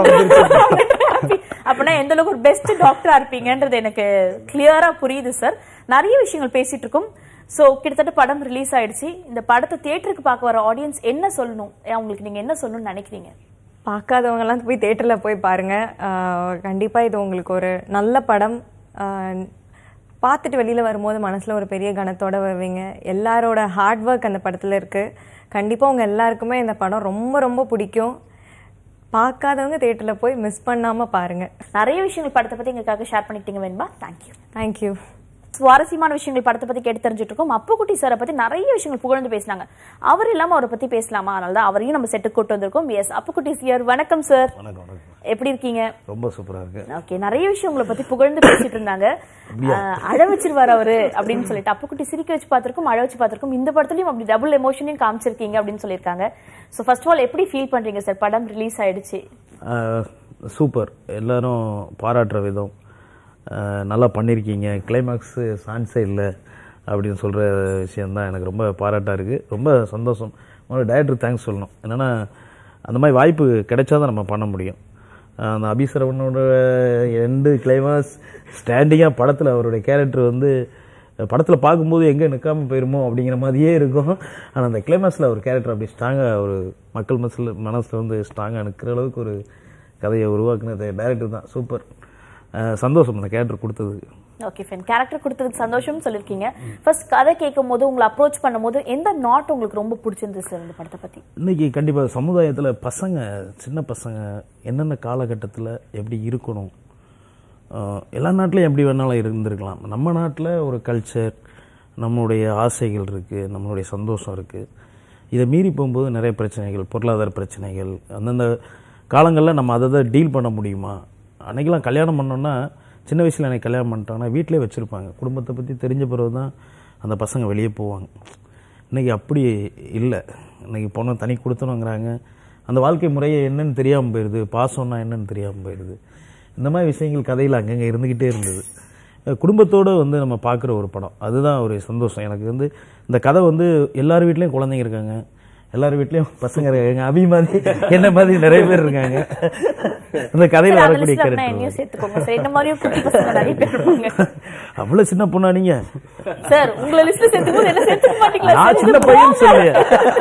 டாக்டர் அப்படின்னா எந்த அளவுக்கு ஒரு பெஸ்ட் டாக்டரா இருப்பீங்கன்றது எனக்கு கிளியரா புரியுது சார் நிறைய விஷயங்கள் பேசிட்டு இருக்கோம் சோ கிட்டத்தட்ட படம் ரிலீஸ் ஆயிடுச்சு இந்த படத்தை தியேட்டருக்கு பார்க்க வர ஆடியன்ஸ் என்ன சொல்லணும் அவங்களுக்கு நீங்க என்ன சொல்லணும்னு நினைக்கிறீங்க பார்க்காதவங்கலாம் போய் தேட்டரில் போய் பாருங்க ஆஹ் கண்டிப்பா இது உங்களுக்கு ஒரு நல்ல படம் ஆஹ் பார்த்துட்டு வெளியில வரும்போது மனசுல ஒரு பெரிய கணத்தோட வருவீங்க எல்லாரோட ஹார்ட் ஒர்க் அந்த படத்துல இருக்கு கண்டிப்பா உங்க எல்லாருக்குமே இந்த படம் ரொம்ப ரொம்ப பிடிக்கும் பார்க்காதவங்க தேட்டர்ல போய் மிஸ் பண்ணாம பாருங்க நிறைய விஷயங்கள் படத்தை பத்தி எங்களுக்காக ஷேர் பண்ணிக்கிட்டீங்க வேணுமா தேங்க்யூ தேங்க்யூ சுவாரஸ்யமான விஷயங்கள் படத்தை பத்தி கேட்டு தெரிஞ்சுட்டு இருக்கோம் அப்புக்குட்டி சாரை பத்தி நிறைய விஷயங்கள் புகழ்ந்து பேசினாங்க அவர் இல்லாம அவரை பத்தி பேசலாமா அதனால தான் அவரையும் நம்ம செட்டு கூட்டு வந்திருக்கோம் எஸ் அப்புக்குட்டி சியர் வணக்கம் சார் வணக்கம் வணக்கம் எப்படி இருக்கீங்க ரொம்ப சூப்பரா இருக்கு ஓகே நிறைய விஷயம் உங்களை பத்தி புகழ்ந்து பேசிட்டு இருந்தாங்க அஹ், அழ வச்சிருவாரு அவரு அப்படின்னு சொல்லிட்டு அப்புக்குட்டி சிரிக்க வச்சு பார்த்திருக்கோம் அழ வச்சு பார்த்திருக்கோம் இந்த படத்துலயும் அப்படி டபுள் எமோஷனையும் காமிச்சிருக்கீங்க அப்படின்னு சொல்லியிருக்காங்க சோ ஃபர்ஸ்ட் ஆஃப் ஆல் எப்படி ஃபீல் பண்றீங்க சார் படம் ரிலீஸ் ஆயிடுச்சு ஆஹ், சூப்பர் எல்லாரும் பாராட்டுற விதம் ஆஹ், நல்லா பண்ணியிருக்கீங்க கிளைமாக்ஸு சான்ஸே இல்லை அப்படின்னு சொல்கிற விஷயந்தான் எனக்கு ரொம்ப பாராட்டாக இருக்குது ரொம்ப சந்தோஷம் முதல்ல டைரக்டர் தேங்க்ஸ் சொல்லணும் என்னென்னா அந்த மாதிரி வாய்ப்பு கிடைச்சாதான் நம்ம பண்ண முடியும் ஆஹ், அந்த அபிசரவனோட எண்டு கிளைமாக்ஸ் ஸ்டாண்டிங்காக படத்தில் அவருடைய கேரக்டர் வந்து படத்தில் பார்க்கும்போது எங்கே நிற்காம போயிருமோ அப்படிங்கிற மாதிரியே இருக்கும் ஆனால் அந்த கிளைமாக்ஸில் ஒரு கேரக்டர் அப்படி ஸ்ட்ராங்காக ஒரு மக்கள் மனசில் மனசில் வந்து ஸ்ட்ராங்காக நிற்கிற அளவுக்கு ஒரு கதையை உருவாக்குனது டைரக்டர் தான் சூப்பர் சந்தோஷம் அந்த கேரக்டர் கொடுத்தது ஓகே ஃபைன் கேரக்டர் கொடுத்ததுக்கு சந்தோஷம் சொல்லிருக்கீங்க ஃபர்ஸ்ட் கதை கேட்கும் போது உங்களை அப்ரோச் பண்ணும்போது எந்த நாட் உங்களுக்கு ரொம்ப பிடிச்சிருந்தது சார் இந்த படத்தை பத்தி இன்னைக்கு கண்டிப்பாக சமுதாயத்தில் பசங்க சின்ன பசங்க என்னென்ன காலகட்டத்தில் எப்படி இருக்கணும் ஆஹ் எல்லா நாட்டிலையும் எப்படி வேணாலும் இருந்திருக்கலாம் நம்ம நாட்டில் ஒரு கல்ச்சர் நம்மளுடைய ஆசைகள் இருக்குது நம்மளுடைய சந்தோஷம் இருக்குது இதை மீறி போகும்போது நிறைய பிரச்சனைகள் பொருளாதார பிரச்சனைகள் அந்தந்த காலங்களில் நம்ம அதை தான் டீல் பண்ண முடியுமா அன்னைக்கெல்லாம் கல்யாணம் பண்ணோன்னா சின்ன வயசில் எனக்கு கல்யாணம் பண்ணிட்டாங்கன்னா வீட்டிலே வச்சுருப்பாங்க குடும்பத்தை பற்றி தெரிஞ்ச பிறகு தான் அந்த பசங்க வெளியே போவாங்க இன்னைக்கு அப்படி இல்லை இன்னைக்கு பொண்ணை தனி கொடுத்தணுங்கிறாங்க அந்த வாழ்க்கை முறையை என்னன்னு தெரியாமல் போயிடுது பாசம்னா என்னன்னு தெரியாமல் போயிடுது இந்த மாதிரி விஷயங்கள் கதையில் அங்கங்கே இருந்துக்கிட்டே இருந்தது அஹ் குடும்பத்தோட வந்து நம்ம பார்க்குற ஒரு படம் அதுதான் ஒரு சந்தோஷம் எனக்கு வந்து இந்த கதை வந்து எல்லார் வீட்லேயும் குழந்தைங்க இருக்காங்க எல்லார் வீட்லேயும் பசங்க இருக்காங்க அபி மாதிரி என்ன மாதிரி நிறைய பேர் இருக்காங்க அந்த கதையில் சார், அந்த வரக்கூடிய லிஸ்ட்ல அப்படின்னா கேரக்டர் என்னையும் சேர்த்துக்கோங்க சார் என்ன மாதிரியும் குட்டி பசங்க நிறைய பேர் இருப்பாங்க அவ்வளோ சின்ன பொண்ணா நீங்க சார் உங்களை லிஸ்ட்ல சேர்த்துக்கும் என்ன சேர்த்துக்க மாட்டீங்களா நான் சார்? சின்ன இது பையன் wrong. சொல்லிய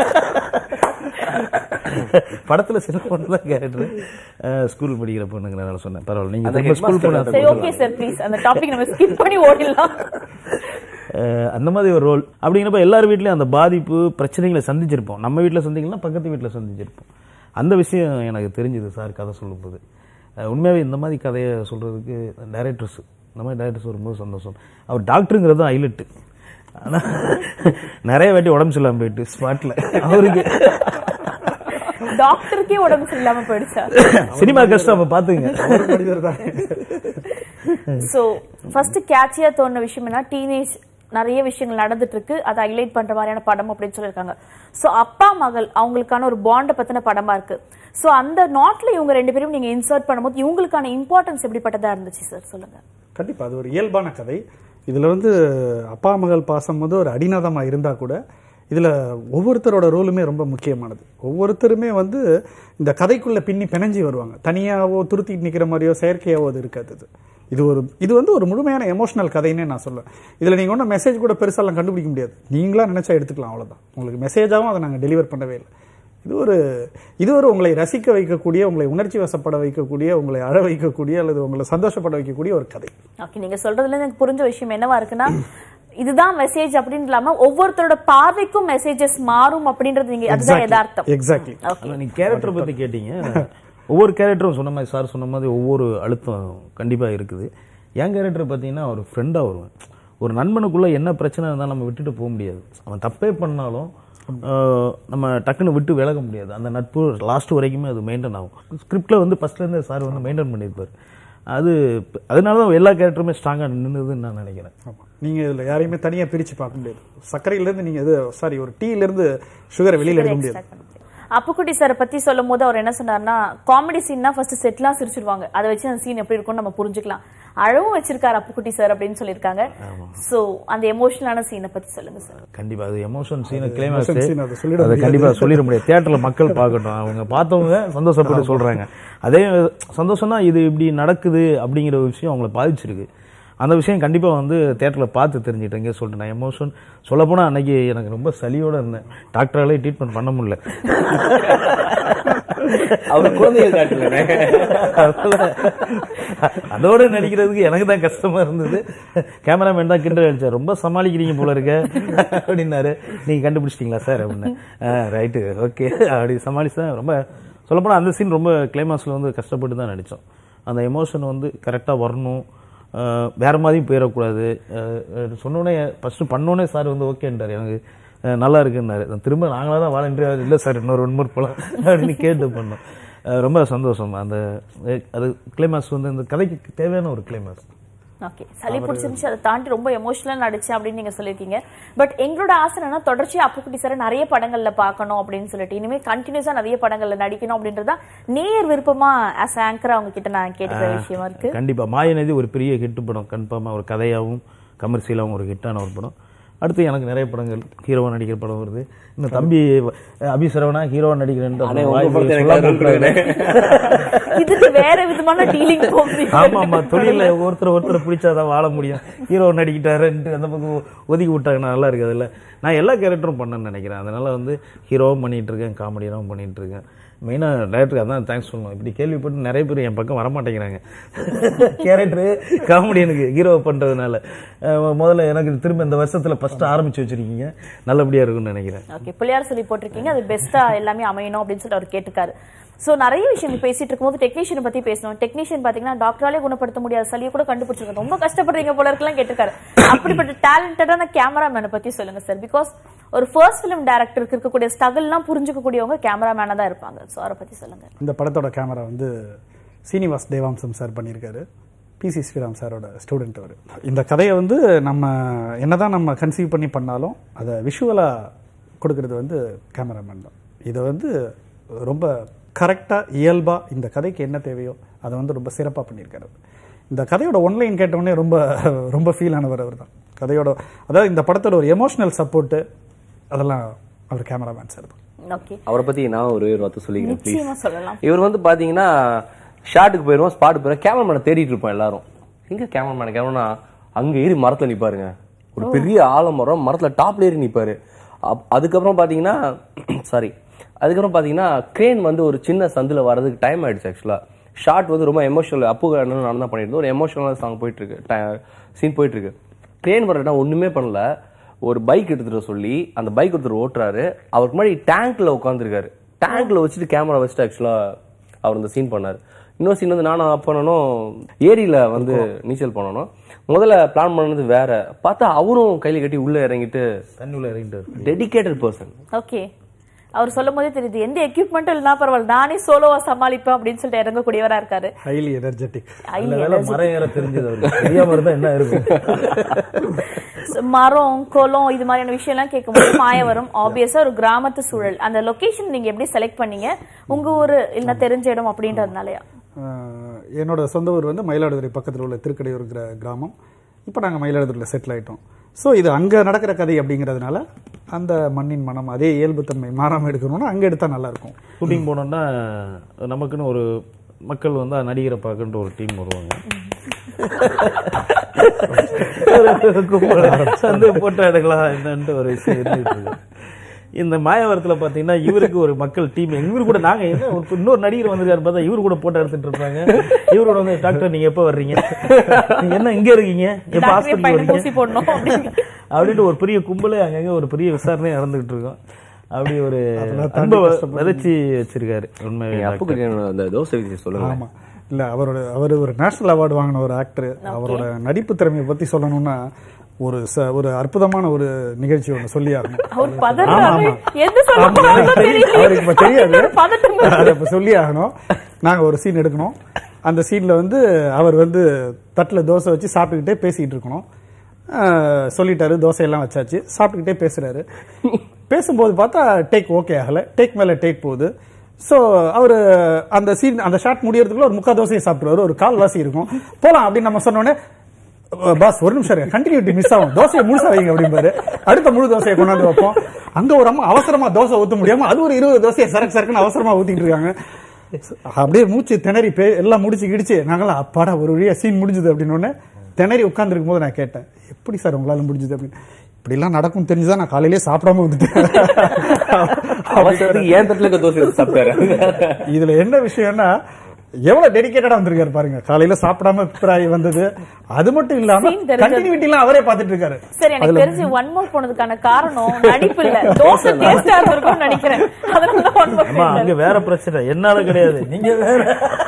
படத்துல சின்ன பொண்ணு தான் கேரக்டர் ஸ்கூல் படிக்கிற பொண்ணுங்கிறனால சொன்னேன் பரவாயில்ல நீங்க அந்த திரும்ப ஸ்கூல் headmaster போன சரி ஓகே சார் ப்ளீஸ் அந்த டாபிக் நம்ம ஸ்கிப் பண்ணி ஓடிடலாம் அஹ் அந்த மாதிரி ஒரு ரோல் அப்படிங்கிறப்ப எல்லார் வீட்லயும் அந்த பாதிப்பு பிரச்சனைகளை சந்திச்சிருப்போம் நம்ம வீட்டில் சந்திக்கலாம் பக்கத்து வீட்டில் சந்திச்சிருப்போம் அந்த விஷயம் எனக்கு தெரிஞ்சுது சார் கதை சொல்லும்போது அஹ் உண்மையாவே இந்த மாதிரி கதையை சொல்றதுக்கு டைரக்டர்ஸ் இந்த மாதிரி டைரக்டர்ஸ் வரும்போது சந்தோஷம் அவர் டாக்டருங்கிறது தான் ஹைலைட்டு ஆனால் நிறைய வாட்டி உடம்பு சரியில்லாம போயிட்டு ஸ்பாட்டில் அவருக்கு டாக்டருக்கே உடம்பு சரியில்லாம போயிடுச்சா சினிமா கஷ்டம் அப்ப பாத்துங்க மனிதர் தான் சோ ஃபர்ஸ்ட் கேட்சியா தோணுன விஷயம் என்ன டீனேஜ் நிறைய விஷயங்கள் நடந்துட்டு இருக்கு அதை ஹைலைட் பண்ற மாதிரியான படம் அப்படின்னு சொல்லியிருக்காங்க சோ அப்பா மகள் அவங்களுக்கான ஒரு பாண்டை பத்தின படமா இருக்கு சோ அந்த நாட்ல இவங்க ரெண்டு பேரும் நீங்க இன்சர்ட் பண்ணும்போது இவங்களுக்கான இம்பார்ட்டன்ஸ் எப்படிப்பட்டதா இருந்துச்சு சார் சொல்லுங்க கண்டிப்பா அது ஒரு இயல்பான கதை இதுல வந்து அப்பா மகள் பாசம் வந்து ஒரு அடிநாதமா இருந்தா கூட இதுல ஒவ்வொருத்தரோட ரோலுமே ரொம்ப முக்கியமானது ஒவ்வொருத்தருமே வந்து இந்த கதைக்குள்ள பின்னி பிணைஞ்சி வருவாங்க தனியாவோ துருத்திட்டு நிக்கிற மாதிரியோ செயற்கையாவோ அது இருக்காது இது இது ஒரு இது வந்து ஒரு முழுமையான எமோஷனல் கதைன்னே நான் சொல்லுவேன் இதுல நீங்க ஒன்றும் மெசேஜ் கூட பெருசாலாம் கண்டுபிடிக்க முடியாது நீங்களா நினைச்சா எடுத்துக்கலாம் அவ்வளவுதான் உங்களுக்கு மெசேஜாவும் அதை நாங்க டெலிவர் பண்ணவே இல்லை இது ஒரு இது ஒரு உங்களை ரசிக்க வைக்கக்கூடிய உங்களை உணர்ச்சி வசப்பட வைக்கக்கூடிய உங்களை அழ வைக்கக்கூடிய அல்லது உங்களை சந்தோஷப்பட வைக்கக்கூடிய ஒரு கதை ஓகே நீங்க சொல்றதுல இருந்து எனக்கு புரிஞ்ச விஷயம் என்னவா இருக்குன்னா இதுதான் மெசேஜ் அப்படின்னு இல்லாம ஒவ்வொருத்தரோட பார்வைக்கும் மெசேஜஸ் மாறும் அப்படின்றது நீங்க அதுதான் யதார்த்தம் எக்ஸாக்ட்லி ஓகே நீ கேரக்டர் பத்தி கேட்டீங்க ஒவ்வொரு கேரக்டரும் சொன்ன மாதிரி சார் சொன்ன மாதிரி ஒவ்வொரு அழுத்தம் கண்டிப்பா இருக்குது என் கேரக்டர் பார்த்தீங்கன்னா ஒரு ஃப்ரெண்டாக வருவேன் ஒரு நண்பனுக்குள்ள என்ன பிரச்சனை இருந்தாலும் நம்ம விட்டுட்டு போக முடியாது அவன் தப்பே பண்ணாலும் ஆஹ், நம்ம டக்குன்னு விட்டு விலக முடியாது அந்த நட்பு லாஸ்ட் வரைக்குமே அது மெயின்டைன் ஆகும் ஸ்கிரிப்டில் வந்து ஃபர்ஸ்ட்லேருந்து சார் வந்து மெயின்டைன் பண்ணியிருப்பார் அது அதனால தான் எல்லா கேரக்டருமே ஸ்ட்ராங்காக நின்றுதுன்னு நான் நினைக்கிறேன் ஆமா நீங்க இதுல யாரையுமே தனியா பிரிச்சு பார்க்க முடியாது சர்க்கரையில இருந்து நீங்க இது சாரி ஒரு டீல இருந்து சுகரை வெளியில எடுக்க முடியாது அப்புக்குட்டி சாரை பத்தி சொல்லும் போது அவர் என்ன சொன்னார்னா காமெடி சீன்னா ஃபர்ஸ்ட் செட்லாம் சிரிச்சிருவாங்க அதை வச்சு அந்த சீன் எப்படி இருக்கும்னு நம்ம புரிஞ்சுக்கலாம் அழவும் வச்சிருக்காரு அப்புக்குட்டி சார் அப்படின்னு சொல்லியிருக்காங்க சோ அந்த எமோஷனலான சீனை பத்தி சொல்லுங்க சார் கண்டிப்பா அது emotion scene emotion climax scene அதை சொல்லிட அதை கண்டிப்பா சொல்லிட முடியாது தியேட்டர்ல மக்கள் பார்க்கட்டும் அவங்க பார்த்தவங்க சந்தோஷப்பட்டு சொல்றாங்க அதே சந்தோஷம்னா இது இப்படி நடக்குது அப்படிங்கிற ஒரு விஷயம் அவங்கள பாதிச்சிருக்கு அந்த விஷயம் கண்டிப்பா வந்து தியேட்டர்ல பார்த்து தெரிஞ்சுட்டேங்க சொல்லிட்டு நான் எமோஷன் சொல்லப்போனா அன்னைக்கு எனக்கு ரொம்ப சளியோட இருந்தேன் டாக்டராலே ட்ரீட்மெண்ட் பண்ண முடியல அவர் குழந்தைகள் காட்டுலண்ணே அதோட நடிக்கிறதுக்கு எனக்கு தான் கஷ்டமா இருந்தது கேமராமேன் தான் கிண்டல் அடிச்சார் ரொம்ப சமாளிக்கிறீங்க போல இருக்க அப்படின்னாரு நீங்க கண்டுபிடிச்சிட்டீங்களா சார் அப்படின்னு ரைட்டு ஓகே அப்படி சமாளிச்சா ரொம்ப சொல்லப்போனால் அந்த சீன் ரொம்ப கிளைமாக்ஸில் வந்து கஷ்டப்பட்டு தான் நடித்தோம் அந்த எமோஷன் வந்து கரெக்டாக வரணும் அஹ், வேற மாதிரியும் போயிடக்கூடாது அஹ், அஹ், சொன்னோடனே ஃபஸ்ட்டு பண்ணோடனே சார் வந்து ஓகேன்றார் எனக்கு அஹ், நல்லா இருக்குன்னாரு திரும்ப நாங்களாக தான் வாலண்டியர் இல்லை சார் இன்னொரு ஒன் மோர் போகலாம் அப்படின்னு கேட்டு பண்ணோம் அஹ், ரொம்ப சந்தோஷம் அந்த அஹ், அது கிளைமாக்ஸ் வந்து இந்த கதைக்கு தேவையான ஒரு கிளைமாக்ஸ் ஓகே சளி பிடிச்சிருந்துச்சு அதை தாண்டி ரொம்ப எமோஷனலா நடிச்சேன் அப்படின்னு நீங்க சொல்லியிருக்கீங்க பட் எங்களோட ஆசை என்னன்னா தொடர்ச்சியா அப்புக்குட்டி சார் நிறைய படங்கள்ல பார்க்கணும் அப்படின்னு சொல்லிட்டு இனிமே கண்டினியூஸா நிறைய படங்கள்ல நடிக்கணும் அப்படின்றதா நேர் விருப்பமா ஆஸ் ஆங்கர் அவங்க கிட்ட நான் கேட்டுக்கிற விஷயமா இருக்கு கண்டிப்பா மாயநதி ஒரு பெரிய ஹிட் படம் கன்ஃபார்மாக ஒரு கதையாகவும் கமர்ஷியலாகவும் ஒரு ஹிட்டான ஒரு படம் அடுத்து எனக்கு நிறைய படங்கள் ஹீரோவா நடிக்கிற படம் வருது இன்னும் தம்பி அஹ், அபி சரவணா ஹீரோவா நடிக்கிறேன்ட்டு அண்ணே, அப்புறம் உங்க வாய் படத்தை சொல்லாம எனக்கு விட்டுறாரு. இதுக்கு வேற விதமான டீலிங் போகுது ஆமா ஆமா தொழில ஒருத்தர் ஒருத்தர் பிடிச்சாதான் வாழ முடியும் ஹீரோ நடிக்கிட்டாருன்ட்டு அந்த பக்கம் ஒதுக்கி விட்டாங்கன்னா நல்லா இருக்கு அதுல நான் எல்லா கேரக்டரும் பண்ணேன்னு நினைக்கிறேன் அதனால வந்து ஹீரோவும் பண்ணிட்டு இருக்கேன் காமெடியாகவும் பண்ணிட்டு இருக்கேன் மெயினாக டேரக்டருக்கு அதான் தேங்க்ஸ் சொல்லணும் இப்படி கேள்விப்பட்டு நிறைய பேர் என் பக்கம் வரமாட்டேங்கிறாங்க கேரக்டரு காமெடியனுக்கு ஹீரோ பண்ணுறதுனால முதல்ல எனக்கு திரும்ப இந்த வருஷத்தில் ஃபஸ்ட்டு ஆரம்பிச்சு வச்சிருக்கீங்க நல்லபடியாக இருக்கும்னு நினைக்கிறேன் ஓகே பிள்ளையார் சொல்லி போட்டிருக்கீங்க அது பெஸ்டா எல்லாமே அமையணும் அப்படின்னு சொல்லிட்டு அவர் கேட்டுக்காரு சோ நிறைய விஷயம் பேசிட்டு இருக்கும்போது டெக்னீஷியன் பத்தி பேசணும் டெக்னீஷியன் பாத்தீங்கன்னா டாக்டராலே குணப்படுத்த முடியாத சளியை கூட கண்டுபிடிச்சிருக்காங்க ரொம்ப கஷ்டப்படுறீங்க போல இருக்கலாம் கேட்டிருக்காரு அப்படிப்பட்ட டேலண்டடான கேமராமேனை பத்தி சொல்லுங்க சார் பிகாஸ் ஒரு ஃபர்ஸ்ட் ஃபிலிம் டைரக்டருக்கு இருக்கக்கூடிய ஸ்ட்ரகிள்லாம் புரிஞ்சுக்கக்கூடியவங்க கேமராமேனா தான் இருப்பாங்க சோ அவரை பத்தி சொல்லுங்க இந்த படத்தோட கேமரா வந்து சீனிவாஸ் தேவாம்சம் சார் பண்ணியிருக்காரு பிசி ஸ்ரீராம் சாரோட ஸ்டூடெண்ட் அவர் இந்த கதையை வந்து நம்ம என்னதான் நம்ம கன்சீவ் பண்ணி பண்ணாலும் அதை விஷுவலாக கொடுக்கறது வந்து கேமராமேன் தான் இதை வந்து ரொம்ப கரெக்டாக இயல்பாக இந்த கதைக்கு என்ன தேவையோ அதை வந்து ரொம்ப சிறப்பாக பண்ணியிருக்காரு இந்த கதையோட ஒன்லைன் கேட்டவுடனே ரொம்ப ரொம்ப ஃபீல் ஆனவர் அவர் தான் கதையோட அதாவது இந்த படத்தோட ஒரு எமோஷனல் சப்போர்ட்டு அதெல்லாம் அவர் கேமராமேன் சார் தான் ஓகே அவரை பத்தி நான் ஒரு வார்த்தை சொல்லிக்கிறேன் ப்ளீஸ் நிச்சயமா சொல்லலாம் இவர் வந்து பாத்தீங்கன்னா ஷாட்டுக்கு போயிருவோம் ஸ்பாட் போயிருவோம் கேமராமேனை தேடிட்டு இருப்போம் எல்லாரும் எங்க கேமராமேன் கேமரா அங்க ஏறி மரத்துல நிப்பாருங்க ஒரு பெரிய ஆலமரம் மரத்துல டாப்ல ஏறி நிப்பாரு அப்- அதுக்கப்புறம் பாத்தீங்கன்னா சாரி அதுக்கப்புறம் பாத்தீங்கன்னா கிரேன் வந்து ஒரு சின்ன சந்துல வர்றதுக்கு டைம் ஆயிடுச்சு ஆக்சுவலா ஷார்ட் வந்து ரொம்ப எமோஷனல் அப்பு அண்ணனும் நான் தான் பண்ணியிருந்தோம் ஒரு எமோஷனலான சாங் போயிட்டு இருக்கு சீன் போயிட்டு இருக்கு ட்ரெயின் வர இடம் ஒண்ணுமே பண்ணல ஒரு பைக் எடுத்துட்டு வர சொல்லி அந்த பைக் ஒருத்தர் ஓட்டுறாரு அவருக்கு முன்னாடி டேங்க்ல உட்காந்துருக்காரு டேங்க்ல வச்சுட்டு கேமரா வச்சுட்டு ஆக்சுவலா அவர் இந்த சீன் பண்ணாரு இன்னொரு சீன் வந்து நானும் பண்ணணும் ஏரியில வந்து நீச்சல் பண்ணணும் முதல்ல பிளான் பண்ணது வேற பார்த்தா அவரும் கையில கட்டி உள்ள இறங்கிட்டு தண்ணியில் இறங்கிட்டு டெடிகேட்டட் பர்சன் ஓகே அவர் சொல்லும் போதே தெரியுது எந்த எக்யூப்மெண்ட்டும் இல்லைனா பரவாயில்ல நானே சோலோவா சமாளிப்பேன் அப்படின்னு சொல்லிட்டு இறங்கக்கூடியவரா இருக்காரு ஹைலி எனர்ஜெட்டிக் நல்ல வேலை மரம் ஏற தெரிஞ்சது அவருக்கு தெரியாம இருந்தா என்ன இருக்கும் So, மரம் குளம் இது மாதிரியான விஷயம் எல்லாம் கேட்கும்போது மாய வரும் ஆப்வியஸா ஒரு கிராமத்து சூழல் அந்த லொகேஷன் நீங்க எப்படி செலக்ட் பண்ணீங்க உங்க ஊரு இல்ல தெரிஞ்ச இடம் அப்படின்றதுனாலயா ஆஹ் என்னோட சொந்த ஊர் வந்து மயிலாடுதுறை பக்கத்தில் உள்ள திருக்கடையூர்ங்கிற கிராமம் இப்போ நாங்கள் மயிலாடுதுறையில் செட்டில் ஆயிட்டோம் ஸோ இது அங்கே நடக்கிற கதை அப்படிங்கிறதுனால அந்த மண்ணின் மனம் அதே இயல்புத்தன்மை மாறாமல் எடுக்கணும்னா அங்கே எடுத்தால் நல்லா இருக்கும் ஷூட்டிங் போனோம்னா நமக்குன்னு ஒரு மக்கள் வந்து நடிகரை பார்க்கன்ட்டு ஒரு டீம் வருவாங்க ஒரு கும்பல் சந்து போட்டோ எடுக்கலாம் என்னன்ட்டு ஒரு விஷயம் இருந்துட்டு இருக்கு இந்த மாயவரத்துல பாத்தீங்கன்னா இவருக்கு ஒரு மக்கள் டீம் இவரு கூட நாங்க என்ன ஒரு இன்னொரு நடிகர் வந்திருக்காரு பார்த்தா இவரு கூட போட்டோ எடுத்துட்டு இருப்பாங்க இவரோட வந்து டாக்டர் நீங்க எப்ப வர்றீங்க நீங்க என்ன இங்க இருக்கீங்க எப்ப டாக்டரே ஹாஸ்பிட்டல் பையனுக்கு ஊசி வரீங்க போடணும் அப்படின்னு. அப்படின்ட்டு ஒரு பெரிய கும்பலே அங்கங்க ஒரு பெரிய விசாரணை நடந்துகிட்டு இருக்கோம் அப்படி ஒரு அதெல்லாம் தாண்டி அன்பை கஷ்டப்பட்டு- விதைச்சி வச்சிருக்காரு உண்மை அப்பு கிட்ட அந்த தோசை விதிச்சு சொல்லுங்க ஆமாம் இல்லை அவரோட அவர் ஒரு நேஷனல் அவார்டு வாங்கின ஒரு ஆக்டர் அவரோட நடிப்பு திறமையை பற்றி சொல்லணும்னா ஒரு ச- ஒரு அற்புதமான ஒரு நிகழ்ச்சி ஒன்று சொல்லி ஆகணும் அவர் பதறாரு எது சொல்ல ஆமா, போறாரோ எனக்கு தெரியும். அவருக்கு இப்ப தெரியாது. தெரியல ஒரு பதட்டம் அதை இப்ப சொல்லி ஆகணும் நாங்க ஒரு சீன் எடுக்கணும் அந்த சீன்ல வந்து அவர் வந்து தட்டுல தோசை வச்சு சாப்பிட்டுக்கிட்டே பேசிக்கிட்டு இருக்கணும் ஆஹ் சொல்லிட்டாரு தோசை எல்லாம் வச்சாச்சு சாப்பிட்டுக்கிட்டே பேசுறாரு பேசும்போது பார்த்தா டேக் ஓகே ஆகல டேக் மேல டேக் போகுது ஸோ அவர் அந்த சீன் அந்த ஷாட் முடியறதுக்குள்ள ஒரு முக்கா தோசையை சாப்பிடுவாரு ஒரு கால் வாசி இருக்கும் போலாம் அப்படின்னு நம்ம சொன்னோடனே பாஸ் ஒரு நிமிஷம் கண்டினியூட்டி மிஸ் ஆகும் தோசையை முழுசா வைங்க அப்படிம்பாரு அடுத்த முழு தோசையை கொண்டாந்து வைப்போம் அங்க ஒரு அம்மா அவசரமா தோசை ஊத்த முடியாம அது ஒரு இருபது தோசையை சரக்கு சரக்குன்னு அவசரமா ஊத்திட்டு இருக்காங்க அப்படியே மூச்சு திணறி பே எல்லாம் முடிச்சு கிடிச்சு நாங்களாம் அப்பாடா ஒரு வழியா சீன் முடிஞ்சது அப்படின்னு உடனே திணறி உட்கார்ந்துருக்கும் போது நான் கேட்டேன் எப்படி சார் உங்களால முடிஞ்சது அப்படின்னு இப்படிலாம் நடக்கும் தெரிஞ்சுதான் நான் காலையிலேயே சாப்பிடாம வந்துட்டேன் அவசரத்துக்கு ஏன் தட்டுல இருக்க தோசை எடுத்து சாப்பிட்டாரு இதுல என்ன விஷயம்னா எவ்வளவு டெடிகேட்டடா வந்திருக்காரு பாருங்க காலையில சாப்பிடாம பிராய் வந்தது அது மட்டும் இல்லாம Scene தெரிஞ்சது. கண்டினியூட்டி எல்லாம் அவரே பாத்துட்டு இருக்காரு சரி எனக்கு தெரிஞ்சு ஒன் மோர் போனதுக்கான காரணம் நடிப்பு இல்ல தோசை டேஸ்டா இருந்திருக்கும்னு நினைக்கிறேன் அதனால ஒன் அம்மா அங்க மோர் வேற பிரச்சனை என்னால கிடையாது நீங்க வேற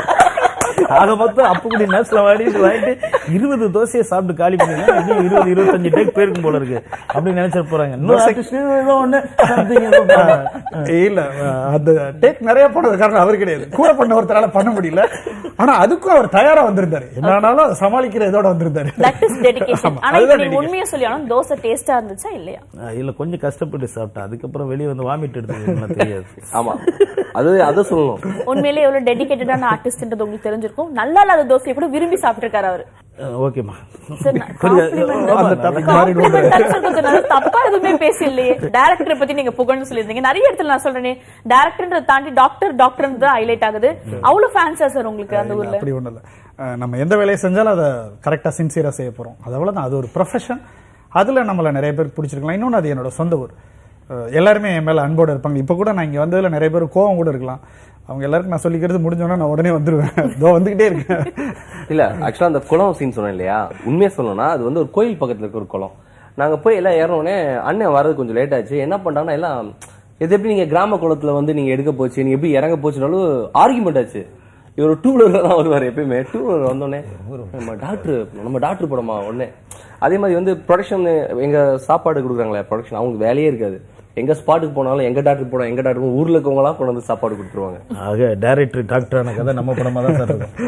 ஆக மொத்தம் அப்புக்குடி நேரத்துல வாடிட்டு வாங்கிட்டு இருபது தோசையை சாப்பிட்டு காலி பண்ணிக்கலாம் இன்னும் இருபது இருபத்தஞ்சு டேக் போயிருக்கும் போல இருக்கு அப்படின்னு நினைச்சிட்டு போறாங்க இன்னும் artist ஏதோ ஒண்ணு something ஏதோ பண்ணாங்க. இல்ல அந்த டேக் நிறைய போனது காரணம் அவர் கிடையாது கூட பண்ண ஒருத்தரால பண்ண முடியல ஆனா அதுக்கும் அவர் தயாரா வந்திருந்தாரு என்னாலும் அதை சமாளிக்கிற இதோட வந்திருந்தாரு தட் இஸ் டெடிகேஷன் ஆமா, ஆனா இப்ப அதுதான் நீங்க உண்மையா சொல்லி ஆனா தோசை டேஸ்டா இருந்துச்சா இல்லையா ஆஹ் இல்ல கொஞ்சம் கஷ்டப்பட்டு சாப்பிட்டேன் அதுக்கப்புறம் வெளியே வந்து வாமிட் எடுத்து தெரியாது ஆமா அது அதை சொல்லணும் உண்மையிலேயே எவ்வளவு டெடிகேட்டடான ஆர்டிஸ்ட்ன்றது உங்களுக்கு தெரிஞ்சிருக்கும் நல்லா இல்லாத தோசையை கூட விரும்பி சாப்பிட்டிருக்காரு அவரு ஆஹ் ஓகேம்மா சரி, நான் கொஞ்சம் compliment- ஆமா, அந்த topic மாறிடுவோம். compliment தான் சொல்றது. நான் தப்பா எதுவுமே பேசலையே டேரக்டரை பத்தி நீங்க புகழ்ந்து சொல்லியிருந்தீங்க நிறைய இடத்துல நான் சொல்றேனே டேரக்டர்ன்றதை தாண்டி டாக்டர் டாக்டர் தான் ஹைலைட் ஆகுது அவ்வளவு ஃபேன்ஸா சார் உங்களுக்கு அந்த ஊர்ல அப்படி ஒண்ணும் இல்ல அஹ் நம்ம எந்த வேலையை செஞ்சாலும் அதை கரெக்டா சின்சியரா செய்ய போறோம் அது அவ்வளவுதான் அது ஒரு ப்ரொஃபஷன் அதுல நம்மள நிறைய பேர் பிடிச்சிருக்கலாம் இன்னொன்னு அது என்னோட சொந்த ஊர் அஹ் எல்லாருமே என் மேல அன்போட இருப்பாங்க இப்ப கூட நான் இங்க வந்ததுல நிறைய பேர் கோவம் கூட இருக்கலாம் அவங்க எல்லாருக்கும் நான் சொல்லிக்கிறது முடிஞ்சோன்னா நான் உடனே வந்துருவேன் இதோ வந்துகிட்டே இருக்கேன் இல்ல ஆக்சுவலா அந்த குளம் சீன் சொன்னேன் இல்லையா உண்மையா சொல்லணும்னா அது வந்து ஒரு கோயில் பக்கத்துல இருக்க ஒரு குளம் நாங்க போய் எல்லாம் ஏறணுனே அண்ணன் வரது கொஞ்சம் லேட் ஆச்சு என்ன பண்ணிட்டாங்கன்னா எல்லாம் இது எப்படி நீங்க கிராம குளத்துல வந்து நீங்க எடுக்க போச்சு நீங்க எப்படி இறங்க போச்சுனாலும் ஆர்குமெண்ட் ஆச்சு இவர் டூ வீலர்ல தான் வருவார் எப்பயுமே டூ வீலர் வந்தோடனே நம்ம டாக்டர் நம்ம டாக்டர் படமா உடனே அதே மாதிரி வந்து ப்ரொடக்ஷன் எங்க சாப்பாடு கொடுக்குறாங்களே ப்ரொடக்ஷன் அவங்க வேலையே இருக்காது எங்க ஸ்பாட்டுக்கு போனாலும் எங்க டாக்டர் போனோம் எங்க டாக்டர் ஊர்ல இருக்கவங்களா கொண்டு வந்து சாப்பாடு கொடுத்துருவாங்க ஆக டைரக்டர் டாக்டரான கதை நம்ம படமா தான் சார் இருக்கும்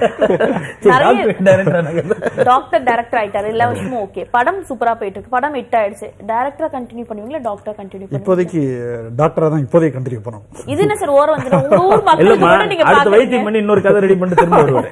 நிறைய- டைரக்டரான கதை டாக்டர் டைரக்டர் ஆயிட்டாரு எல்லா விஷயமும் ஓகே படம் சூப்பரா போயிட்டு இருக்கு படம் ஹிட் ஆயிடுச்சு டைரக்டரா கண்டினியூ பண்ணுவீங்களா டாக்டர் கண்டினியூ பண்ணுவீங்களா இப்போதைக்கு டாக்டரா தான் இப்போதைக்கு கண்டினியூ பண்ணணும் இது என்ன சார் ஓரம் வந்து உங்க ஊர் மக்களுக்கு இல்லம்மா கூட நீங்க அடுத்த பாக்குறீங்க வைத்தியம் பண்ணி இன்னொரு கதை ரெடி பண்ணிட்டு திரும்ப வருவாரு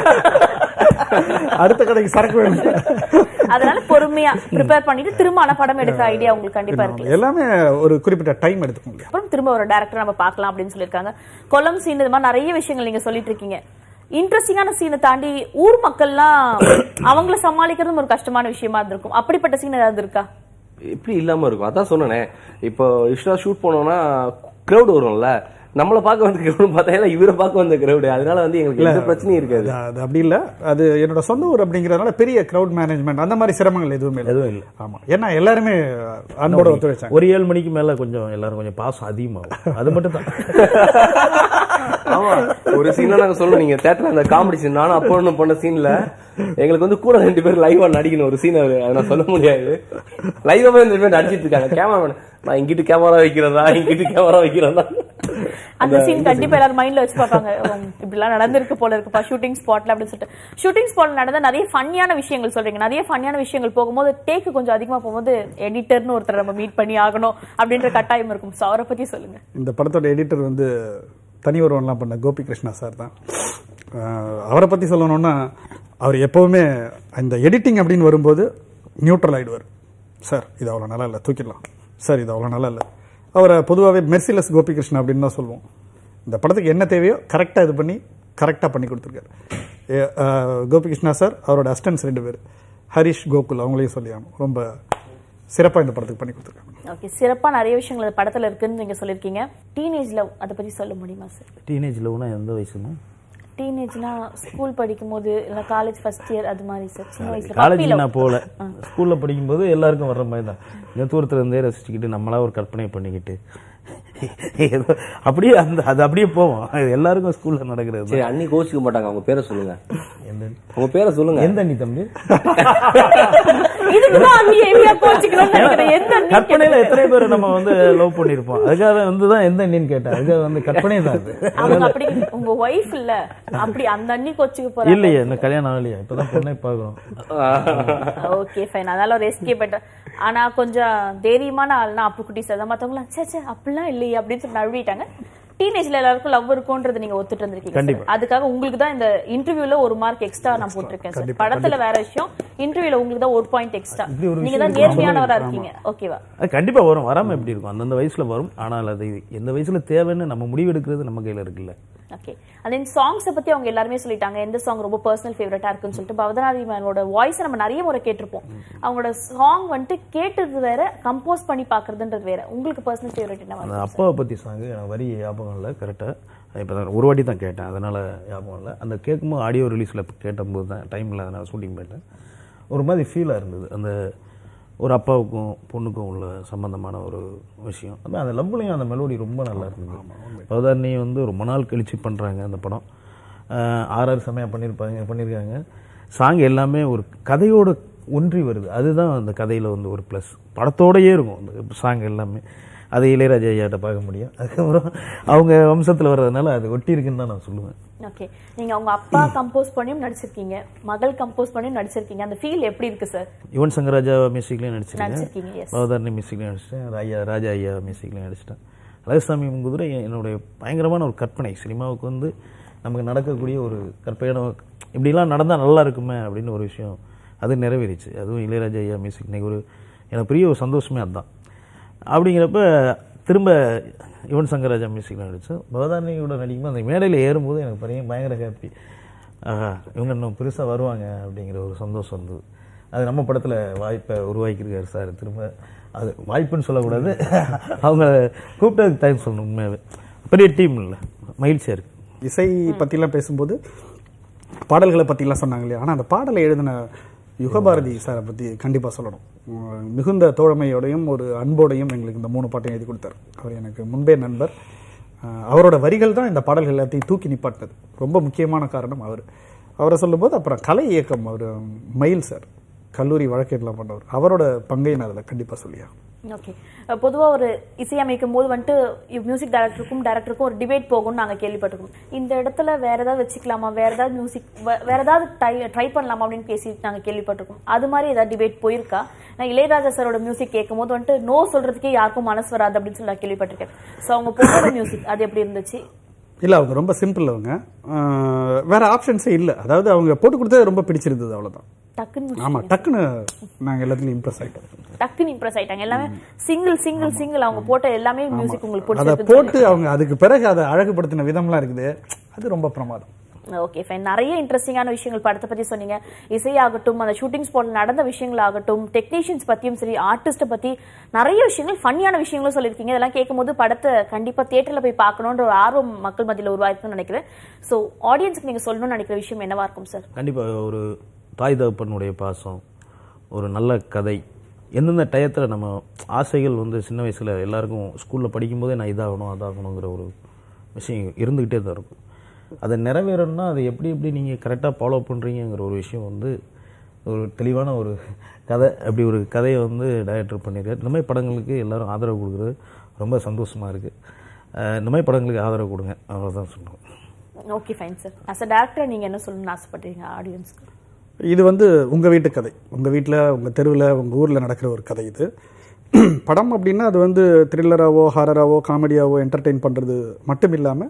அடுத்த கடைக்கு சரக்கு வேணும் அதனால பொறுமையா ப்ரிப்பேர் பண்ணிட்டு திரும்ப ஆனா படம் எடுக்கிற ஐடியா உங்களுக்கு கண்டிப்பா இருக்கு எல்லாமே ஒரு குறிப்பிட்ட டைம் எடுத்துக்க முடியும் அப்புறம் திரும்ப ஒரு டேரக்டர் நம்ம பார்க்கலாம் அப்படின்னு சொல்லியிருக்காங்க கொல்லம் சீன் இது மாதிரி நிறைய விஷயங்கள் நீங்க சொல்லிட்டு இருக்கீங்க இன்ட்ரெஸ்டிங்கான சீனை தாண்டி ஊர் மக்கள்லாம் அவங்கள சமாளிக்கிறதும் ஒரு கஷ்டமான விஷயமா இருந்திருக்கும் அப்படிப்பட்ட சீன் ஏதாவது இருக்கா எப்படி இல்லாம இருக்கும் அதான் சொன்னேனே இப்போ யூஸ்வலா ஷூட் பண்ணோம்னா கிரௌட் வரும்ல நம்மள பார்க்க வந்த கிரௌட் பார்த்தா இவரை பார்க்க வந்த கிரௌடு அதனால வந்து எங்களுக்கு எந்த பிரச்சனையும் இருக்காது அது- அது அப்படி இல்ல அது என்னோட சொந்த ஊர் அப்படிங்கறதுனால பெரிய கிரவுட் மேனேஜ்மெண்ட் அந்த மாதிரி சிரமங்கள் எதுவுமே இல்லை எதுவும் இல்ல. ஆமா ஏன்னா எல்லாருமே அன்போட ஒத்துழைச்சாங்க ஒரு ஏழு மணிக்கு மேல கொஞ்சம் எல்லாரும் கொஞ்சம் பாசம் அதிகமாகும் அது மட்டும் தான் ஆமா ஒரு சீன்ல நாங்க சொல்லணும் நீங்க தேட்டர்ல அந்த காமெடி சீன் நானும் அப்போ ஒண்ணு பண்ண சீன்ல எங்களுக்கு வந்து கூட ரெண்டு பேர் லைவா நடிக்கணும் ஒரு சீன் அதை நான் சொல்ல முடியாது லைவாவே ரெண்டு பேர் நடிச்சிட்டு இருக்காங்க கேமராமேன் நான் இங்கிட்டு கேமரா வைக்கிறதா இங்கிட்டு கேமரா வைக்கிறதா அந்த சீன் கண்டிப்பா எல்லாரும் மைண்ட்ல வச்சு பார்ப்பாங்க இப்படி எல்லாம் நடந்திருக்கு போல இருக்குப்பா ஷூட்டிங் ஸ்பாட்ல அப்படின்னு சொல்லிட்டு ஷூட்டிங் ஸ்பாட்ல நடந்த நிறைய ஃபன்னியான விஷயங்கள் சொல்றீங்க நிறைய ஃபன்னியான விஷயங்கள் போகும்போது டேக்கு கொஞ்சம் அதிகமா போகும்போது எடிட்டர்னு ஒருத்தர் நம்ம மீட் பண்ணி ஆகணும் அப்படின்ற கட்டாயம் இருக்கும் சோ அவரை பத்தி சொல்லுங்க இந்த படத்தோட எடிட்டர் வந்து தனி ஒருவன்லாம் பண்ண கோபி கிருஷ்ணா சார் தான் அஹ் அவரை பத்தி சொல்லணும்னா அவர் எப்பவுமே அந்த எடிட்டிங் அப்படின்னு வரும்போது நியூட்ரல் ஆயிடுவார் சார் இது அவ்வளோ நல்லா இல்லை தூக்கிடலாம் சார் இது அவ்வளோ நல்லா இல்லை அவரை பொதுவாகவே மெர்சிலஸ் கோபி கிருஷ்ணா அப்படின்னு தான் சொல்லுவோம் இந்த படத்துக்கு என்ன தேவையோ கரெக்டாக இது பண்ணி கரெக்டாக பண்ணி கொடுத்துருக்காரு ஏ- அஹ் கோபி கிருஷ்ணா சார் அவரோட அசிஸ்டன்ஸ் ரெண்டு பேர் ஹரிஷ் கோகுல் அவங்களையும் சொல்லி ஆகணும் ரொம்ப சிறப்பாக இந்த படத்துக்கு பண்ணி கொடுத்துருக்காங்க ஓகே சிறப்பா நிறைய விஷயங்கள் அந்த படத்துல இருக்குன்னு நீங்க சொல்லிருக்கீங்க டீனேஜ் லவ் அதை பத்தி சொல்ல முடியுமா சார் டீனேஜ் லவ்னா எந்த வயசுமா டீனேஜ்னா ஸ்கூல் படிக்கும் போது இல்ல காலேஜ் ஃபர்ஸ்ட் இயர் அது மாதிரி சார் சின்ன வயசுல காலேஜ் puppy love. நான் போகல ஸ்கூல்ல படிக்கும்போது எல்லாருக்கும் வர்ற மாதிரி தான் இந்த தூரத்துல இருந்தே ரசிச்சுக்கிட்டு நம்மளா ஒரு கற்பனை பண்ணிக்கிட்டு ஏதோ அப்படியே அந்த அது அப்படியே போவோம் அது எல்லாருக்கும் ஸ்கூல்ல நடக்கிறது சரி அண்ணி கோச்சிக்க மாட்டாங்க அவங்க பேரை சொல்லுங்க எந்த உங்க பேரை சொல்லுங்க எந்த அண்ணி தம்பி இதுக்குதான் அண்ணி ஹெவியா கோச்சிக்கணும்னு நினைக்கிறேன் எந்த அண்ணி கற்பனையில எத்தனை பேர் நம்ம வந்து லவ் பண்ணிருப்போம் அதுக்காக வந்து தான் எந்த அண்ணின்னு கேட்டேன் அதுக்காக வந்து கற்பனை தான் அது அவங்க அப்படி உங்க ஒய்ஃப் இல்ல அப்படி அந்த அண்ணி கோச்சுக்கு போறாங்க இல்லையே என்ன கல்யாணம் ஆகலையா இப்பதான் பொண்ணை பார்க்கறோம் ஓகே ஃபைன் அதனால ஒரு எஸ்கே பெட்டர் ஆனா கொஞ்சம் தைரியமான ஆள்னா அப்புக்குட்டி சார் மத்தவங்களாம் சே சே அப்படிலாம் இல்லையே அப்படின்னு சொல்லி நழுவிட்டாங்க டீனேஜ்ல எல்லாருக்கும் லவ் இருக்கும்ன்றது நீங்க ஒத்துட்டு இருந்திருக்கீங்க கண்டிப்பா. sir. அதுக்காக உங்களுக்கு தான் இந்த இன்டர்வியூல ஒரு மார்க் எக்ஸ்ட்ரா நான் போட்டிருக்கேன் சார் படத்துல வேற விஷயம் இன்டர்வியூல உங்களுக்கு தான் ஒரு பாயிண்ட் எக்ஸ்ட்ரா இப்படி ஒரு நீங்க தான் விஷயம் நேர்மையானவரா இருக்கீங்க ஓகேவா அது கண்டிப்பா வரும் வராம எப்படி இருக்கும் அந்தந்த வயசுல வரும் ஆனால் அது எந்த வயசுல தேவைன்னு நம்ம முடிவு எடுக்கிறது நம்ம கையில இருக்குல்ல ஓகே அந்த சாங்ஸை பத்தி அவங்க எல்லாருமே சொல்லிட்டாங்க எந்த சாங் ரொம்ப பர்சனல் ஃபேவரட்டா இருக்குன்னு சொல்லிட்டு பவதநாதி மேனோட வாய்ஸ் நம்ம நிறைய முறை கேட்டிருப்போம் அவங்களோட சாங் வந்துட்டு கேட்டது வேற கம்போஸ் பண்ணி பாக்குறதுன்றது வேற உங்களுக்கு பர்சனல் ஃபேவரட் என்ன அந்த அப்பாவை பற்றி சாங்கு எனக்கு வரி ஞாபகம் இல்லை கரெக்டாக இப்போ தான் ஒரு வாட்டி தான் கேட்டேன் அதனால் ஞாபகம் இல்லை அந்த கேட்கும்போது ஆடியோ ரிலீஸில் கேட்டபோது தான் டைம் இல்லாதனால ஷூட்டிங் போயிட்டேன் ஒரு மாதிரி ஃபீலாக இருந்தது அந்த ஒரு அப்பாவுக்கும் பொண்ணுக்கும் உள்ள சம்பந்தமான ஒரு விஷயம் அது அந்த லவ்லையும் அந்த மெலோடி ரொம்ப நல்லா இருந்தது பவதாரணி வந்து ரொம்ப நாள் கழிச்சு பண்ணுறாங்க அந்த படம் ஆர்ஆர் செமையாக பண்ணியிருப்பாங்க பண்ணியிருக்காங்க சாங் எல்லாமே ஒரு கதையோட ஒன்றி வருது அதுதான் அந்த கதையில் வந்து ஒரு ப்ளஸ் படத்தோடயே இருக்கும் அந்த சாங் எல்லாமே அது இளையராஜா ஐயாட்ட பார்க்க முடியும் அதுக்கப்புறம் அவங்க வம்சத்தில் வர்றதுனால அது ஒட்டி இருக்குன்னு தான் நான் சொல்லுவேன் ஓகே நீங்க அவங்க அப்பா கம்போஸ் பண்ணியும் நடிச்சிருக்கீங்க மகள் கம்போஸ் பண்ணியும் நடிச்சிருக்கீங்க அந்த ஃபீல் எப்படி இருக்கு சார் யுவன் சங்கர் ராஜா மியூசிக்லேயும் நடிச்சிருக்கேன் நடிச்சிருக்கீங்க எஸ் பவதாரணி மியூசிக்லையும் நடிச்சிட்டேன் ஐயா ராஜா ஐயா மியூசிக்லையும் நடிச்சிட்டேன் அழகசாமி குதிரை என்னுடைய பயங்கரமான ஒரு கற்பனை சினிமாவுக்கு வந்து நமக்கு நடக்கக்கூடிய ஒரு கற்பனையான இப்படிலாம் நடந்தால் நல்லா இருக்குமே அப்படின்னு ஒரு விஷயம் அது நிறைவேறிச்சு அதுவும் இளையராஜா ஐயா மியூசிக் இன்னைக்கு ஒரு எனக்கு பெரிய ஒரு சந்தோஷமே அதுதான் அப்படிங்கிறப்ப திரும்ப யுவன் சங்கர் ராஜா மியூசிக்கில் நடித்தேன் பவதாரணியோட நடிக்கும்போது அந்த மேடையில் ஏறும்போது எனக்கு பெரிய பயங்கர ஹாப்பி ஆஹா இவங்க இன்னும் பெருசாக வருவாங்க அப்படிங்கிற ஒரு சந்தோஷம் இருந்தது அது நம்ம படத்தில் வாய்ப்பை உருவாக்கியிருக்காரு சார் திரும்ப அது வாய்ப்புன்னு சொல்லக்கூடாது அவங்க கூப்பிட்டதுக்கு டைம் சொல்லணும் உண்மையாகவே பெரிய டீம் இல்லை மகிழ்ச்சியாக இருக்குது இசை பற்றிலாம் பேசும்போது பாடல்களை பற்றிலாம் சொன்னாங்க இல்லையா ஆனால் அந்த பாடலை எழுதின யுகபாரதி சாரை பற்றி கண்டிப்பாக சொல்லணும் உம், மிகுந்த தோழமையோடையும் ஒரு அன்போடையும் எங்களுக்கு இந்த மூணு பாட்டையும் எழுதி கொடுத்தார் அவர் எனக்கு முன்பே நண்பர் அஹ், அவரோட வரிகள் தான் இந்த பாடல்கள் எல்லாத்தையும் தூக்கி நிப்பாட்டினது ரொம்ப முக்கியமான காரணம் அவர் அவரை சொல்லும்போது அப்புறம் கலை இயக்கம் அவர் மயில் சார் கல்லூரி வழக்கேடலாம் பண்ணவர் அவரோட பங்கை நான் அதில் கண்டிப்பாக சொல்லியா ஓகே பொதுவா ஒரு இசையமைக்கும் போது வந்துட்டு மியூசிக் டைரக்டருக்கும் டைரக்டருக்கும் ஒரு டிபேட் போகும்னு நாங்க கேள்விப்பட்டிருக்கோம் இந்த இடத்துல வேற ஏதாவது வச்சுக்கலாமா வேற ஏதாவது மியூசிக் வேற ஏதாவது ட்ரை பண்ணலாமா அப்படின்னு பேசி நாங்க கேள்விப்பட்டிருக்கோம் அது மாதிரி ஏதாவது டிபேட் போயிருக்கா நான் இளையராஜா சாரோட மியூசிக் கேட்கும் போது வந்துட்டு நோ சொல்றதுக்கே யாருக்கும் மனசு வராது அப்படின்னு சொல்லி நான் கேள்விப்பட்டிருக்கேன் ஸோ அவங்க பொண்ணோட மியூசிக் அது எப்படி இருந்துச்சு இல்லை அவங்க ரொம்ப சிம்பிள் அவங்க அஹ், வேற ஆப்ஷன்ஸே இல்லை அதாவது அவங்க போட்டு கொடுத்தது ரொம்ப பிடிச்சிருந்தது அவ்வளவுதான் டக்குன்னு ஆமா டக்குன்னு நாங்கள் எல்லாத்துலையும் இம்ப்ரெஸ் ஆகிட்டோம் டக்குன்னு இம்ப்ரெஸ் ஆயிட்டாங்க எல்லாமே சிங்கிள் சிங்கிள் சிங்கிள் அவங்க போட்ட எல்லாமே மியூசிக் உங்களுக்கு அதை பிடிச்சிருக்கு போட்டு அவங்க அதுக்கு பிறகு அதை அழகுபடுத்தின விதம்லாம் இருக்குது அது ரொம்ப பிரமாதம் ஓகே ஃபைன் நிறைய இன்ட்ரெஸ்டிங்கான விஷயங்கள் படத்தை பத்தி சொன்னீங்க இசையாகட்டும் அந்த ஷூட்டிங் ஸ்பாட்ல நடந்த விஷயங்கள் ஆகட்டும் டெக்னீஷியன்ஸ் பத்தியும் சரி ஆர்டிஸ்ட்டை பத்தி நிறைய விஷயங்கள் ஃபன்னியான விஷயங்களும் சொல்லியிருக்கீங்க இதெல்லாம் கேட்கும்போது படத்தை கண்டிப்பா தியேட்டர்ல போய் பார்க்கணுன்ற ஒரு ஆர்வம் மக்கள் மத்தியில உருவாயிருக்குன்னு நினைக்கிறேன் ஸோ ஆடியன்ஸ்க்கு நீங்க சொல்லணும்னு நினைக்கிற விஷயம் என்னவா இருக்கும் சார் கண்டிப்பாக ஒரு தாய் தகப்பனுடைய பாசம் ஒரு நல்ல கதை எந்தெந்த டயத்தில் நம்ம ஆசைகள் வந்து சின்ன வயசில் எல்லாருக்கும் ஸ்கூலில் படிக்கும்போதே நான் இதாகணும் அதாகணுங்கிற ஒரு விஷயம் இருந்துக்கிட்டே தான் இருக்கும் அதை நிறைவேறணும்னா அதை எப்படி எப்படி நீங்கள் கரெக்டாக ஃபாலோ பண்ணுறீங்கிற ஒரு விஷயம் வந்து ஒரு தெளிவான ஒரு கதை அப்படி ஒரு கதையை வந்து டைரக்டர் பண்ணியிருக்காரு இந்த மாதிரி படங்களுக்கு எல்லாரும் ஆதரவு கொடுக்குறது ரொம்ப சந்தோஷமாக இருக்குது இந்த மாதிரி படங்களுக்கு ஆதரவு கொடுங்க அவ்வளோதான் சொல்லுவேன் okay fine sir as a director நீங்க என்ன சொல்லணும்னு ஆசைப்படுறீங்க ஆடியன்ஸ்க்கு இது வந்து உங்க வீட்டு கதை உங்க வீட்டில் உங்க தெருவில் உங்க ஊர்ல நடக்கிற ஒரு கதை இது படம் அப்படின்னா அது வந்து த்ரில்லராவோ ஹாரராவோ காமெடியாவோ என்டர்டெயின் பண்றது மட்டும் இல்லாம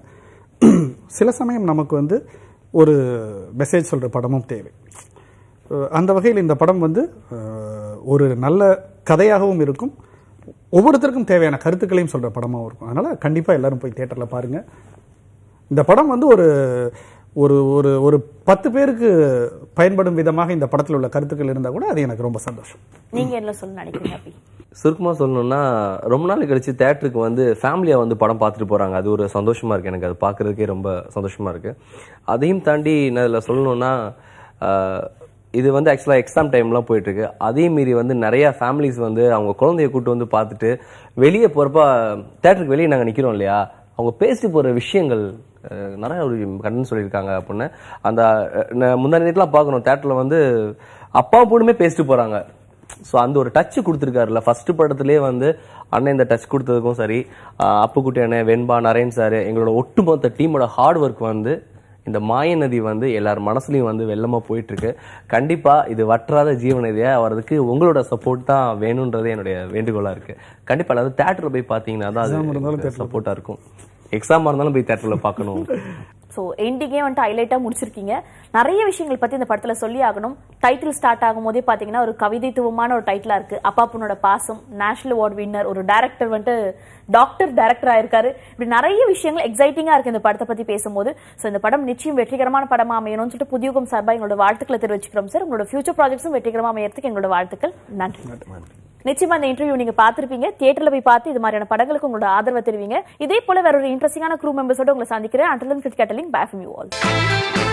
சில சமயம் நமக்கு வந்து ஒரு மெசேஜ் சொல்ற படமும் தேவை அஹ் அந்த வகையில் இந்த படம் வந்து அஹ், ஒரு நல்ல கதையாகவும் இருக்கும் ஒவ்வொருத்தருக்கும் தேவையான கருத்துக்களையும் சொல்ற படமாகவும் இருக்கும் அதனால கண்டிப்பா எல்லாரும் போய் தியேட்டர்ல பாருங்க இந்த படம் வந்து ஒரு ஒரு ஒரு ஒரு பத்து பேருக்கு பயன்படும் விதமாக இந்த படத்தில் உள்ள கருத்துக்கள் இருந்தால் கூட அது எனக்கு ரொம்ப சந்தோஷம் நீங்க என்ன சொல்ல நினைக்கிறீங்க அப்படி சுருக்கமா சொல்லணும்னா ரொம்ப நாள் கழிச்சு தேட்டருக்கு வந்து ஃபேமிலியா வந்து படம் பார்த்துட்டு போறாங்க அது ஒரு சந்தோஷமா இருக்கு எனக்கு அது பார்க்கறதுக்கே ரொம்ப சந்தோஷமா இருக்கு அதையும் தாண்டி நான் இதில் சொல்லணும்னா ஆஹ், இது வந்து ஆக்சுவலாக எக்ஸாம் டைம்லாம் போயிட்டு இருக்கு அதே மீறி வந்து நிறைய ஃபேமிலிஸ் வந்து அவங்க குழந்தைய கூட்டு வந்து பார்த்துட்டு வெளியே போறப்ப தேட்டருக்கு வெளியே நாங்கள் நிக்கிறோம் இல்லையா அவங்க பேசிட்டு போற விஷயங்கள் அஹ், நிறைய ஒரு கண்ணு சொல்லியிருக்காங்க அப்படின்னு அந்த அஹ், நான் முந்தானி நேரத்துலாம் பார்க்கணும் தேட்டரில் வந்து அப்பா பொண்ணுமே பேசிட்டு போறாங்க ஸோ அந்த ஒரு டச் கொடுத்துருக்காருல்ல ஃபர்ஸ்ட் படத்துலேயே வந்து அண்ணன் இந்த டச் கொடுத்ததுக்கும் சரி அஹ், அப்புக்குட்டி அண்ணன் வெண்பா நரேன் சார் எங்களோட ஒட்டுமொத்த டீமோட ஹார்ட் ஒர்க் வந்து இந்த மாய நதி வந்து எல்லார் மனசுலயும் வந்து வெள்ளமா போயிட்டு இருக்கு கண்டிப்பா இது வற்றாத ஜீவநதியா வரதுக்கு உங்களோட சப்போர்ட் தான் வேணும்ன்றது என்னுடைய வேண்டுகோளா இருக்கு கண்டிப்பா அதாவது தேட்டர்ல போய் பாத்தீங்கன்னா தான் அது சப்போர்ட்டா இருக்கும் எக்ஸாம் இருந்தாலும் போய் தேட்டர்ல பார்க்கணும் ஸோ எண்டிங்கே வந்துட்டு ஹைலைட்டாக முடிச்சிருக்கீங்க நிறைய விஷயங்கள் பற்றி இந்த படத்தில் சொல்லி ஆகணும் டைட்டில் ஸ்டார்ட் ஆகும் போதே பார்த்தீங்கன்னா ஒரு கவிதைத்துவமான ஒரு டைட்டிலாக இருக்குது அப்பா பொண்ணோட பாசம் நேஷனல் அவார்ட் வின்னர் ஒரு டேரக்டர் வந்துட்டு டாக்டர் டேரக்டர் ஆயிருக்காரு இப்படி நிறைய விஷயங்கள் எக்ஸைட்டிங்காக இருக்குது இந்த படத்தை பற்றி பேசும்போது ஸோ இந்த படம் நிச்சயம் வெற்றிகரமான படமா அமையணும்னு சொல்லிட்டு புதியுகம் சார்பாக எங்களோட வாழ்த்துக்களை தெரிவிச்சுக்கிறோம் சார் உங்களோட ஃபியூச்சர் ப்ராஜெக்ட்ஸும் வெற்றிகரமாக அமையறதுக்கு எங்களோட வாழ்த்துக்கள் நன்றி நிச்சயமா இந்த இன்டர்வியூ நீங்க பார்த்திருப்பீங்க தியேட்டர்ல போய் பார்த்து இது மாதிரியான படங்களுக்கு உங்களோட ஆதரவை தெரிவிங்க இதே போல வேற ஒரு இன்ட்ரெஸ்டிங்கான க்ரூ மெம்பர்ஸோட உங்களை சந்திக்கிறேன் அண்டலன் கிரிக்கெட்டலிங் பேக் ஃப்ரம் யூ ஆல்